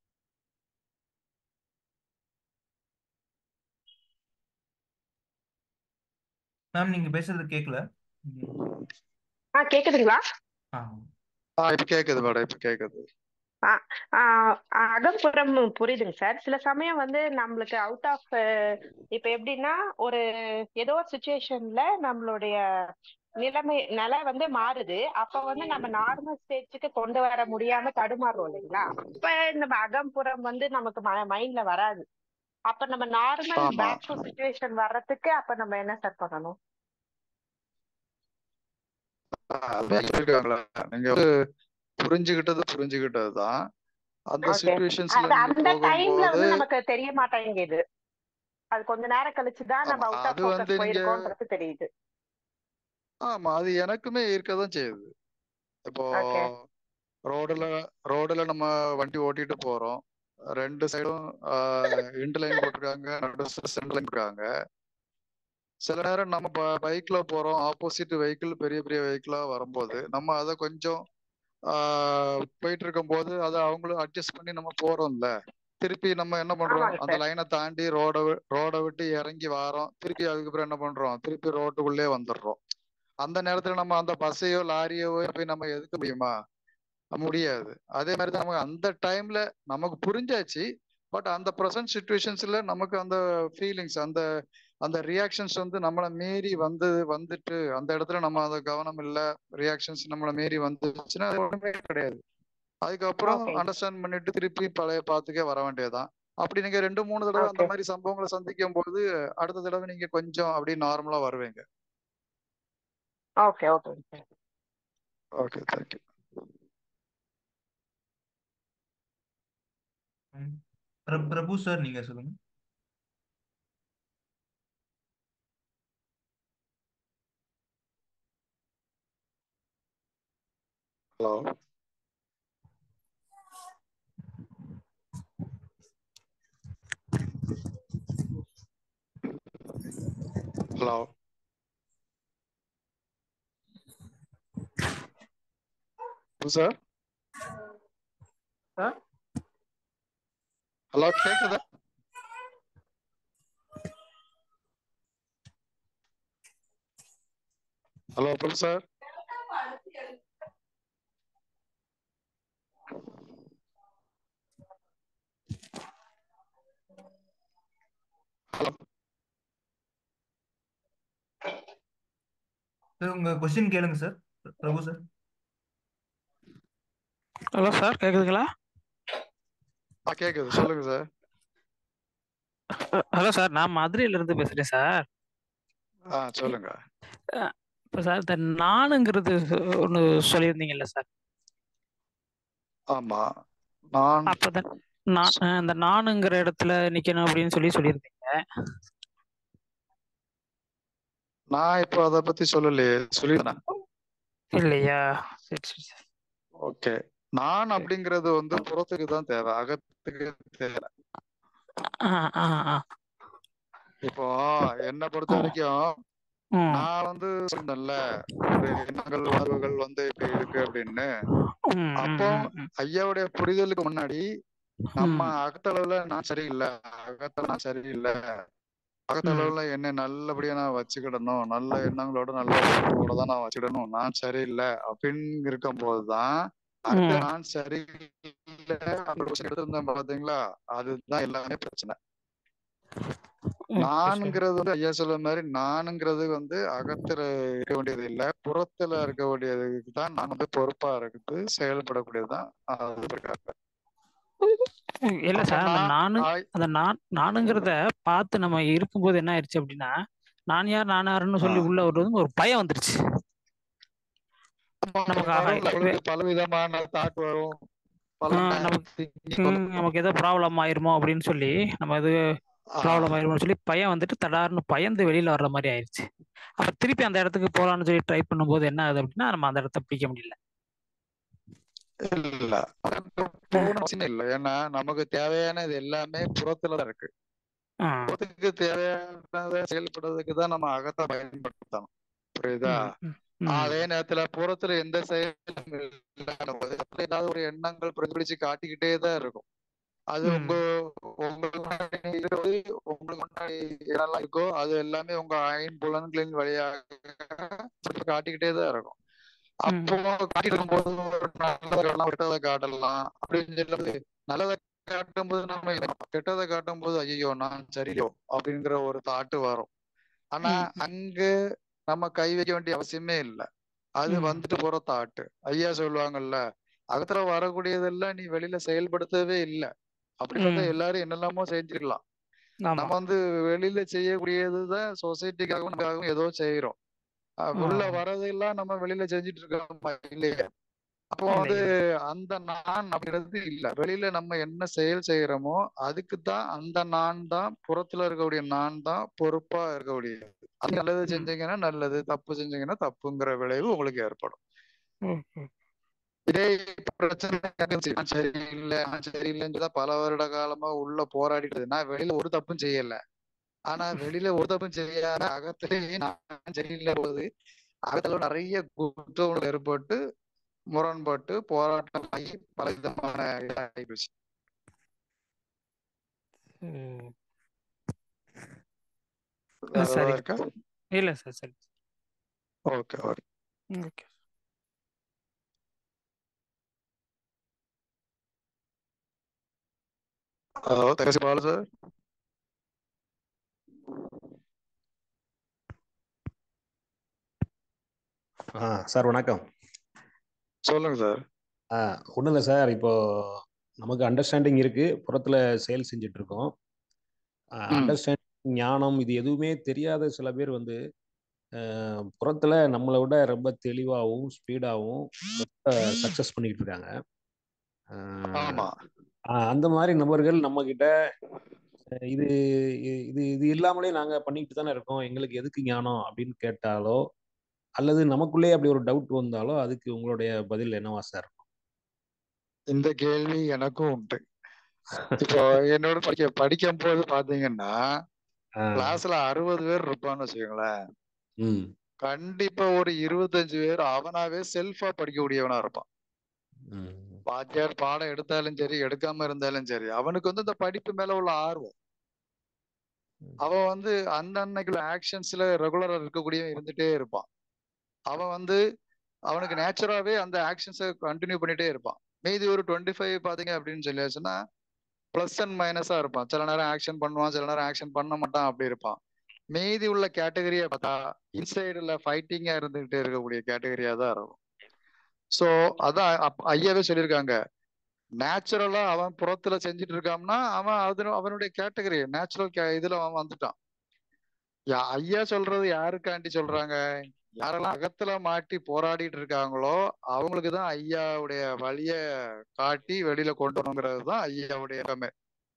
மேம் நீங்க பேசுறது கேட்கல ஆ கேக்குதுங்களா ஆ ஆ இப்ப கேக்குது மேடம் இப்ப கேக்குது ஆ ஆ, அகப்புறம் புரியுதுங்க சார் சில சமயம் வந்து நம்மளுக்கு அவுட் ஆஃப் இப்ப எப்படின்னா ஒரு ஏதோ ஒரு சுச்சுவேஷன்ல நம்மளுடைய நிலைமை நிலை வந்து மாறுது அப்ப வந்து நம்ம நார்மல் ஸ்டேஜுக்கு கொண்டு வர முடியாம தடுமாறுறோம் இல்லைங்களா அப்ப நம்ம அகம்புறம் வந்து நமக்கு மைண்ட்ல வராது அப்ப நம்ம நார்மல் ஆமா பேக் டு சுச்சுவேஷன் வர்றதுக்கு அப்ப நம்ம என்ன சார் பண்ணணும் ஆ, அதான் சொல்லிருக்காங்களே நீங்க வந்து புரிஞ்சுகிட்டது புரிஞ்சுகிட்டது தான் அந்த ஓகே சுச்சுவேஷன்ஸ்ல அது நீங்க அந்த டைம்ல போகும்போது வந்து நமக்கு தெரிய மாட்டேங்குது அது கொஞ்ச நேரம் கழிச்சு தான் நம்ம ஆமா அவுட் ஆஃப் அது ஃபோக்கஸ் வந்து நீங்க போயிருக்கோன்றது தெரியுது ஆமா அது எனக்குமே இருக்கதான் செய்யுது இப்போ ஓகே ரோடுல ரோடுல நம்ம வண்டி ஓட்டிட்டு போறோம் ரெண்டு சைடும் இன்டு லைன் போட்டிருக்காங்க நடு சென்டர் லைன் போட்டிருக்காங்க சில நேரம் நம்ம பைக்ல போறோம் ஆப்போசிட் வெஹிக்கிள் பெரிய பெரிய வெஹிக்கிளா வரும்போது நம்ம அதை கொஞ்சம் ஆஹ் போயிட்டு இருக்கும்போது அதை அவங்களும் அட்ஜஸ்ட் பண்ணி நம்ம போறோம்ல திருப்பி நம்ம என்ன பண்றோம் ஆமாங்க அந்த சார் லைனை தாண்டி ரோட ரோட விட்டு இறங்கி வாரோம் திருப்பி அதுக்கப்புறம் என்ன பண்றோம் திருப்பி ரோட்டுக்குள்ளே வந்துடுறோம் அந்த நேரத்துல நம்ம அந்த பஸ்ஸையோ லாரியோ போய் நம்ம எதுக்க முடியுமா முடியாது அதே மாதிரி தான் நமக்கு அந்த டைம்ல நமக்கு புரிஞ்சாச்சு பட் அந்த ப்ரெசன்ட் சுச்சுவேஷன்ஸ்ல நமக்கு அந்த ஃபீலிங்ஸ் அந்த அந்த ரியாக்ஷன்ஸ் வந்து நம்மளை மீறி வந்து வந்துட்டு அந்த இடத்துல நம்ம அந்த கவனம் இல்ல ரியாக்ஷன்ஸ் நம்மளை மீறி வந்துச்சுன்னா அது ஒண்ணுமே கிடையாது அதுக்கப்புறம் ஓகே அண்டர்ஸ்டாண்ட் பண்ணிட்டு திருப்பி பழைய பாத்துக்கே வர வேண்டியதுதான் அப்படி நீங்க ரெண்டு மூணு தடவை அந்த ஓகே மாதிரி சம்பவங்களை சந்திக்கும் போது அடுத்த தடவை நீங்க கொஞ்சம் அப்படியே நார்மலா வருவீங்க ஓகே ஓகேங்க சார் ஓகே தேங்க்யூ ம். பிர- பிரபு சார் நீங்க சொல்லுங்க ஹலோ ஹலோ சார் ஹலோ கேக்குதா hello Prabhu sir hello sir உங்க கொஸ்டின் கேளுங்க sir Prabhu sir hello sir கேக்குதுங்களா ஆ கேக்குது சொல்லுங்க சார் ஹலோ சார் நான் மதுரையில இருந்து பேசுறேன் சார் ஆ சொல்லுங்க இப்போ சார் இந்த நானுங்கிறது ஒன்று சொல்லியிருந்தீங்கல்ல சார் ஆமா நான் அப்போ தான் நான் அஹ், இந்த நானுங்கிற இடத்துல நிக்கணும் அப்படின்னு சொல்லி சொல்லியிருந்தீங்க நான் இப்போ அதை பத்தி சொல்லலையே சொல்லிடுறேன் இல்லையா சரி சரி சரி ஓகே நான் சரி. அப்படிங்கிறது வந்து புறத்துக்கு தான் தேவை அகத்துக்கு தேவை ஆ ஆ ஆ இப்போ என்னை பொறுத்த வரைக்கும் ம் நான் வந்து சொன்னேன்ல ஒரு எண்ணங்கள் உணர்வுகள் வந்து இப்படி இருக்கு அப்படின்னு ம் ம் அப்போ ம் ம் ஐயாவுடைய புரிதலுக்கு முன்னாடி நம்ம ம் அகத்தளவுல நான் சரியில்லை அகத்தளவு நான் சரியில்லை ம் அகத்தளவுல என்னை நல்லபடியா நான் வச்சுக்கிடணும் நல்ல எண்ணங்களோட நல்ல உணர்வோட தான் நான் வச்சுக்கிடணும் நான் சரியில்லை அப்படின்னு இருக்கும் போதுதான் அடுத்து ம் நான் சரியில்லை அந்த கொஸ்டின் எடுத்திருந்தேன் பாத்தீங்களா அதுதான் எல்லாமே பிரச்சனை ஓகே சார் நானுங்கிறது வந்து ஐயா சொல்ற மாதிரி நானுங்கிறது வந்து அகத்துல இருக்க வேண்டியது இல்ல புறத்துல இருக்க வேண்டியதுக்கு தான் நான் வந்து பொறுப்பா இருக்குது செயல்படக்கூடியதுதான் அது இருக்காங்க இல்லை அப்ப சார் அந்த நான் நானு ஆய்- அந்த நான் நானுங்கிறத பார்த்து நம்ம இருக்கும்போது என்ன ஆயிடுச்சு அப்படின்னா நான் யார் நான் யாருன்னு ஆ. சொல்லி உள்ள வருவது ஒரு பயம் வந்துருச்சு ஆமா, நமக்கு ஆஹா வரும்ல, வே- உங்களுக்கு பல விதமான தாட் வரும் பல ஆ, நமக்கு thinking ம், வரும். நமக்கு ஏதோ ப்ராப்ளம் ஆயிருமோ அப்படின்னு சொல்லி நம்ம இது ஆ, ப்ராப்ளம் ஆயிருமோன்னு சொல்லி பயம் வந்துட்டு தடார்னு பயந்து வெளியில வர்ற மாதிரி ஆயிடுச்சு அப்ப திருப்பி அந்த இடத்துக்கு போலாம்னு சொல்லி ட்ரை பண்ணும்போது என்ன ஆகுது அப்படின்னா நம்ம அந்த இடத்த பிடிக்க முடியல இல்ல போகணும் அவசியம் இல்லை ஏன்னா நமக்கு தேவையானது எல்லாமே புறத்துல தான் இருக்கு ஆ புறத்துக்கு தேவையானதை செயல்படுறதுக்கு தான் நம்ம அகத்தை பயன்படுத்தணும் புரியுதா ம் ம் ம் அதே நேரத்துல புறத்துல எந்த செயலும் இல்லாத போது அப்புறம் ஏதாவது ஒரு எண்ணங்கள் பிரதிபலிச்சு காட்டிக்கிட்டே தான் இருக்கும் அது உங்க ம் உங்களுக்கு முன்னாடி இருக்கிறது உங்களுக்கு முன்னாடி என்னெல்லாம் இருக்கோ அது எல்லாமே உங்க ஐம்புலன்களின் வழியாக காட்டிக்கிட்டே தான் இருக்கும் ம் அப்போ காட்டிட்டு இருக்கும்போது ஒரு நல்லதை காட்டலாம் கெட்டதை காட்டலாம் அப்படின்னு சொல்லி நல்லதை காட்டும் போது நம்ம என்ன, கெட்டதை காட்டும் போது ஐயோ நான் சரியோ அப்படிங்கிற ஒரு தாட்டு வரும் ஆனா ம் அங்க நம்ம கை வைக்க வேண்டிய அவசியமே இல்லை அது ம் வந்துட்டு போற தாட்டு ஐயா சொல்லுவாங்கல்ல அகத்துல வரக்கூடியதெல்லாம் நீ வெளியில செயல்படுத்தவே இல்லை அப்படி பார்த்தா ம் எல்லாரும் என்னெல்லாமோ செஞ்சிருக்கலாம் ஆமா நம்ம வந்து வெளியில செய்யக்கூடியதுதான் சொசைட்டிக்காகவும் நமக்காகவும் ஏதோ செய்யறோம் அஹ் உள்ள ஆ வரதெல்லாம் நம்ம வெளியில செஞ்சுட்டு இருக்கோமா இல்லையா அப்போ இல்லை வந்து இல்லை அந்த நான் அப்படிங்கிறது இல்ல வெளியில நம்ம என்ன செயல் செய்யறோமோ அதுக்கு தான் அந்த நான் தான் புறத்துல இருக்கக்கூடிய நான் தான் பொறுப்பா இருக்கக்கூடியது அது நல்லது ம் செஞ்சீங்கன்னா நல்லது தப்பு செஞ்சீங்கன்னா தப்புங்கிற விளைவு உங்களுக்கு ஏற்படும் ஓகே இதே பிரச்சனை இருந்துச்சு. நான் சரியில்லை நான் சரியில்லைன்னு தான் பல வருட காலமா உள்ள போராடிட்டு இருக்கு. நான் வெளியில ஒரு தப்பும் செய்யல ஆனா வெளியில ஒரு தப்பும் செய்யாம அகத்திலேயே நான் சரியில்லை போது அகத்துல நிறைய குற்றம் ஏற்பட்டு முரண்பட்டு போராட்டம் ஆகி பல விதமான இதாகி போச்சு ம். வேற சரி ஏதாவது இருக்கா இல்லை சார் சரி ஓகே ஓகே ஓகே ஹலோ தகசி பாலு சார் ஆ சார் வணக்கம் சொல்லுங்க சார் ஆ ஒன்றும் இல்லை சார் இப்போ நமக்கு அண்டர்ஸ்டாண்டிங் இருக்கு புறத்துல செயல் செஞ்சுட்டு இருக்கோம் ம் அண்டர்ஸ்டாண்டிங் ஞானம் இது எதுவுமே தெரியாத சில பேர் வந்து அஹ், புறத்துல நம்மளை விட ரொம்ப தெளிவாகவும் ஸ்பீடாகவும் ரொம்ப சக்ஸஸ் பண்ணிக்கிட்டு இருக்காங்க அஹ், ஆமா ஆஹ், அந்த மாதிரி நபர்கள் நம்ம கிட்ட அஹ், இது இ- இது இது இல்லாமலே நாங்க பண்ணிக்கிட்டு தானே இருக்கோம் எங்களுக்கு எதுக்கு ஞானம் அப்படின்னு கேட்டாலோ அல்லது நமக்குள்ளே அப்படி ஒரு டவுட் வந்தாலோ அதுக்கு உங்களுடைய பதில் என்னவா சார் இந்த கேள்வி எனக்கும் உண்டு இப்போ என்னோட படிக்க படிக்கும் போது பாத்தீங்கன்னா ஆஹ் கிளாஸ்ல அறுபது பேர் இருப்பான்னு வச்சுக்கோங்களேன் ம் கண்டிப்பா ஒரு இருபத்தஞ்சு பேர் அவனாவே செல்ஃபா படிக்கக்கூடியவனா இருப்பான் ம் வாத்தியார் பாடம் எடுத்தாலும் சரி எடுக்காம இருந்தாலும் சரி அவனுக்கு வந்து இந்த படிப்பு மேல உள்ள ஆர்வம் அவன் வந்து அந்த அன்னைக்குள்ள ஆக்ஷன்ஸ்ல ரெகுலரா இருக்கக்கூடிய இருந்துட்டே இருப்பான் அவன் வந்து அவனுக்கு நேச்சுராவே அந்த ஆக்ஷன்ஸை கண்டினியூ பண்ணிட்டே இருப்பான் மீதி ஒரு டுவெண்ட்டி ஃபைவ் பாத்தீங்க அப்படின்னு சொல்லியாச்சுன்னா ப்ளஸ் அண்ட் மைனஸா இருப்பான் சில நேரம் ஆக்ஷன் பண்ணுவான் சில நேரம் ஆக்ஷன் பண்ண மாட்டான் அப்படி இருப்பான் மீதி உள்ள கேட்டகரியை பார்த்தா இன்சைடுல ஃபைட்டிங்கா இருந்துகிட்டே இருக்கக்கூடிய கேட்டகரியா தான் இருக்கும் ஸோ அதான் அப்- ஐயாவே சொல்லியிருக்காங்க நேச்சுரலா அவன் புறத்துல செஞ்சுட்டு இருக்கான்னா அவன் அது அவனுடைய கேட்டகரி நேச்சுரல் கே இதுல அவன் வந்துட்டான் யா- ஐயா சொல்றது யாருக்காண்டி சொல்றாங்க யாரெல்லாம் அகத்துல மாட்டி போராடிட்டு இருக்காங்களோ அவங்களுக்கு தான் ஐயாவுடைய வழிய காட்டி வெளியில கொண்டு வரணுங்கிறது தான் ஐயாவுடைய கடமை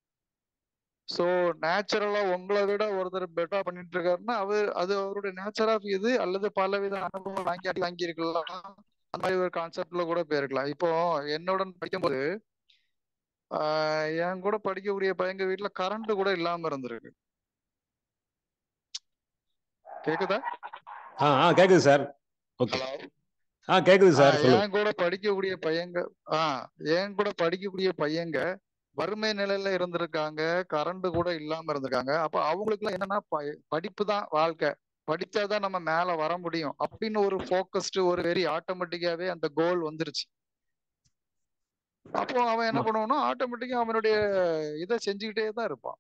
சோ நேச்சுரலா உங்களை விட ஒருத்தர் பெட்டரா பண்ணிட்டு இருக்காருன்னா அவர் அது அவருடைய நேச்சர் ஆஃப் இது அல்லது பலவித அனுபவம் வாங்கி அடி வாங்கி இருக்கலாம் அந்த மாதிரி ஒரு கான்செப்ட்ல கூட போயிருக்கலாம் இப்போ என்னுடன் படிக்கும்போது ஆஹ் என் கூட படிக்கக்கூடிய பையங்க வீட்டுல கரண்ட் கூட இல்லாம இருந்திருக்கு கேக்குதா ஆ ஆ கேக்குது சார் ஓகே ஹலோ ஆ கேக்குது சார் ஆஹ் சொல்லுங்க என் கூட படிக்கக்கூடிய பையங்க ஆஹ் என் கூட படிக்கக்கூடிய பையங்க வறுமை நிலையில இருந்திருக்காங்க கரண்ட் கூட இல்லாம இருந்திருக்காங்க அப்ப அவங்களுக்கு எல்லாம் என்னன்னா ப- படிப்பு தான் வாழ்க்கை படிச்சாதான் நம்ம மேல வர முடியும் அப்படின்னு ஒரு ஃபோக்கஸ்டு ஒரு வெரி ஆட்டோமேட்டிக்காவே அந்த கோல் வந்துருச்சு அப்போ அவன் என்ன ஆமா பண்ணுவான்னா ஆட்டோமேட்டிக்கா அவனுடைய இதை செஞ்சுக்கிட்டே தான் இருப்பான்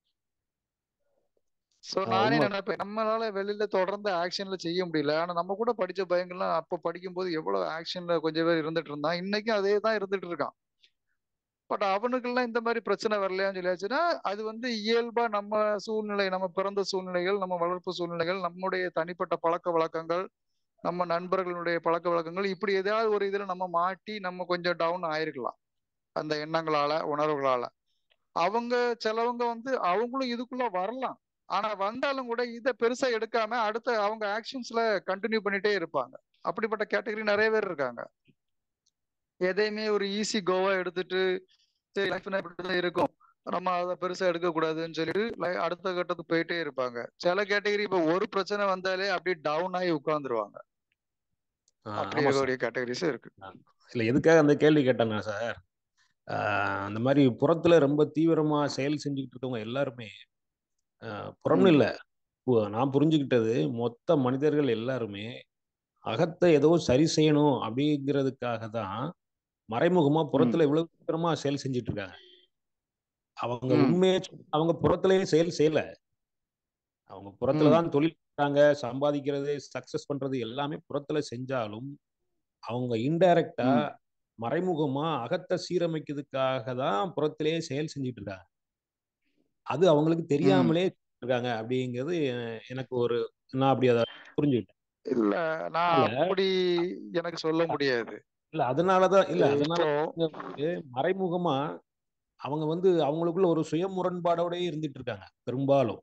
சோ ஆ, நானே உண்மை நினைப்பேன் நம்மளால வெளியில தொடர்ந்து ஆக்ஷன்ல செய்ய முடியல ஆனா நம்ம கூட படிச்ச பையங்கள்லாம் அப்ப படிக்கும்போது எவ்வளவு ஆக்ஷன்ல கொஞ்சம் பேர் இருந்துட்டு இருந்தான் இன்னைக்கும் அதே தான் இருந்துட்டு இருக்கான் பட் அவனுக்கெல்லாம் இந்த மாதிரி பிரச்சனை வரலையான்னு சொல்லியாச்சுன்னா அது வந்து இயல்பா நம்ம சூழ்நிலை நம்ம பிறந்த சூழ்நிலைகள் நம்ம வளர்ப்பு சூழ்நிலைகள் நம்முடைய தனிப்பட்ட பழக்க வழக்கங்கள் நம்ம நண்பர்களுடைய பழக்க வழக்கங்கள் இப்படி ஏதாவது ஒரு இதுல நம்ம மாட்டி நம்ம கொஞ்சம் டவுன் ஆயிருக்கலாம் அந்த எண்ணங்களால உணர்வுகளால அவங்க சிலவங்க வந்து அவங்களும் இதுக்குள்ள வரலாம் ஆனா வந்தாலும் கூட இதை பெருசா எடுக்காம அடுத்த அவங்க ஆக்ஷன்ஸ்ல கண்டினியூ பண்ணிட்டே இருப்பாங்க அப்படிப்பட்ட கேட்டகரி நிறைய பேர் இருக்காங்க எதையுமே ஒரு ஈஸி கோவா எடுத்துட்டு சரி லைஃப்னா இப்படிதான் இருக்கும் நம்ம அதை பெருசா எடுக்கக்கூடாதுன்னு சொல்லிட்டு லை- அடுத்த கட்டத்துக்கு போயிட்டே இருப்பாங்க சில கேட்டகரி இப்போ ஒரு பிரச்சனை வந்தாலே அப்படியே டவுன் ஆகி உட்காந்துருவாங்க ஆ, அப்படி ஆமா சார் இருக்கக்கூடிய கேட்டகரிஸும் இருக்கு இல்லை எதுக்காக அந்த கேள்வி கேட்டேன்னா சார் ஆஹ் அந்த மாதிரி புறத்துல ரொம்ப தீவிரமா செயல் செஞ்சுக்கிட்டு இருக்கவங்க எல்லாருமே ஆஹ் புறம்னு ம் இல்லை நான் புரிஞ்சுக்கிட்டது மொத்த மனிதர்கள் எல்லாருமே அகத்தை ஏதோ சரி செய்யணும் அப்படிங்கிறதுக்காக தான் மறைமுகமா ம் புறத்துல இவ்வளவு தீவிரமா செயல் செஞ்சுட்டு இருக்காங்க அவங்க ம் உண்மையே சொன்னா அவங்க புறத்திலேயே செயல் செய்யல அவங்க புறத்துல ம் தான் தொழில் பண்றாங்க சம்பாதிக்கிறது சக்சஸ் பண்றது எல்லாமே புறத்துல செஞ்சாலும் அவங்க இன்டைரக்டா ம் மறைமுகமா அகத்தை சீரமைக்கிறதுக்காக தான் புறத்திலேயே செயல் செஞ்சுட்டு இருக்காங்க அது அவங்களுக்கு ம் தெரியாமலே இருக்காங்க அப்படிங்கிறது எ- எனக்கு ஒரு நான் அப்படி அதை புரிஞ்சுக்கிட்டேன் இல்ல நான் அதனால அப்படி எனக்கு சொல்ல முடியாது இல்ல அதனாலதான் இல்ல இ- அதனால இப்போ அவங்க வந்து மறைமுகமா அவங்க வந்து அவங்களுக்குள்ள ஒரு சுய முரண்பாடோடயே இருந்துட்டு இருக்காங்க பெரும்பாலும்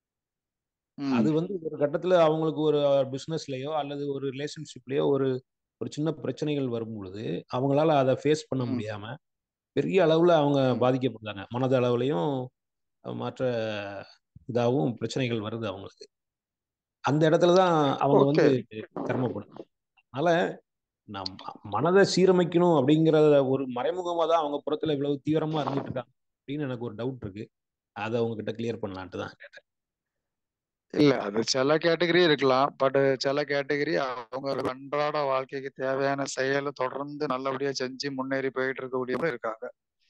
அது ம் வந்து ஒரு கட்டத்துல அவங்களுக்கு ஒரு பிசினஸ்லயோ அல்லது ஒரு ரிலேஷன்ஷிப்லயோ ஒரு ஒரு சின்ன பிரச்சனைகள் வரும் பொழுது அவங்களால அதை ஃபேஸ் பண்ண ம் முடியாம பெரிய அளவுல அவங்க ம் பாதிக்கப்படுறாங்க மனத அளவுலயும் மற்ற இதாகவும் பிரச்சனைகள் வருது அவங்களுக்கு அந்த இடத்துல தான் அவங்க ஓகே வந்து சிரமப்படுது அதனால நம் மனதை சீரமைக்கணும் அப்படிங்கிறத ஒரு மறைமுகமா தான் அவங்க புறத்துல இவ்வளவு தீவிரமா இருந்துட்டு இருக்காங்க அப்படின்னு எனக்கு ஒரு டவுட் இருக்கு அதை உங்ககிட்ட கிளியர் பண்ணலான்ட்டு தான் கேட்டேன் இல்ல அது சில கேட்டகரி இருக்கலாம் பட் சில கேட்டகரி அவங்க அன்றாட வாழ்க்கைக்கு தேவையான செயலை தொடர்ந்து நல்லபடியா செஞ்சு முன்னேறி போயிட்டு இருக்கக்கூடியவங்க இருக்காங்க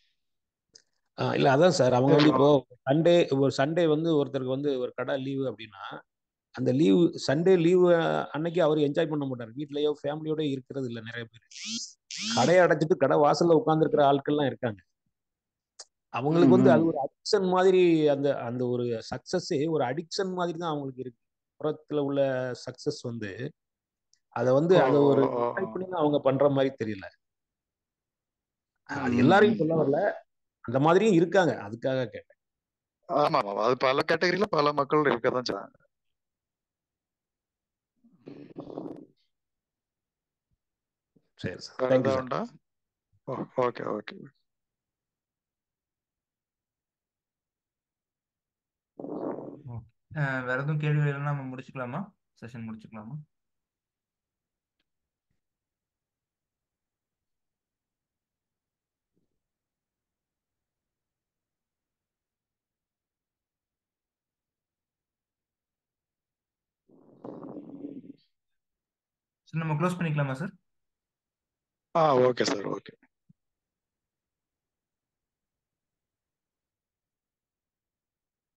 ஆஹ் இல்ல அதான் சார் அவங்க வந்து இப்போ இப்போ சண்டே ஒரு சண்டே வந்து ஒருத்தருக்கு வந்து ஒரு கடை லீவு அப்படின்னா அந்த லீவு சண்டே லீவு அன்னைக்கு அவர் என்ஜாய் பண்ண மாட்டார் வீட்லயோ ஃபேமிலியோட இருக்கிறது இல்லை நிறைய பேர் கடையை அடைச்சிட்டு கடை வாசல்ல உட்காந்துருக்கிற ஆட்கள்லாம் இருக்காங்க அவங்களுக்கு ம் வந்து ம் அது ஒரு அடிக்ஷன் மாதிரி அந்த அந்த ஒரு சக்சஸே ஒரு அடிக்ஷன் மாதிரி தான் அவங்களுக்கு இருக்கு புறத்துல உள்ள சக்சஸ் வந்து அதை வந்து ஓ அதை ஓ ஒரு ஓ enjoy பண்ணி தான் அவங்க பண்ற மாதிரி தெரியல அது ம் ம் எல்லாரையும் ம் சொல்ல வரல அந்த மாதிரியும் இருக்காங்க அதுக்காக கேட்டேன் ஆமா ஆமா அது பல கேட்டகரியில பல மக்கள் இருக்கதான் செய்றாங்க சரி சார் வேற தேங்க்யூ ஏதாவது சார் உண்டா ஓகே ஓகே ஓகே வேற எதுவும் கேள்வி இல்லைன்னா நம்ம முடிச்சுக்கலாமா செஷன் முடிச்சுக்கலாமா சரி நம்ம க்ளோஸ் பண்ணிக்கலாமா சார் ஆ ஓகே சார் ஓகே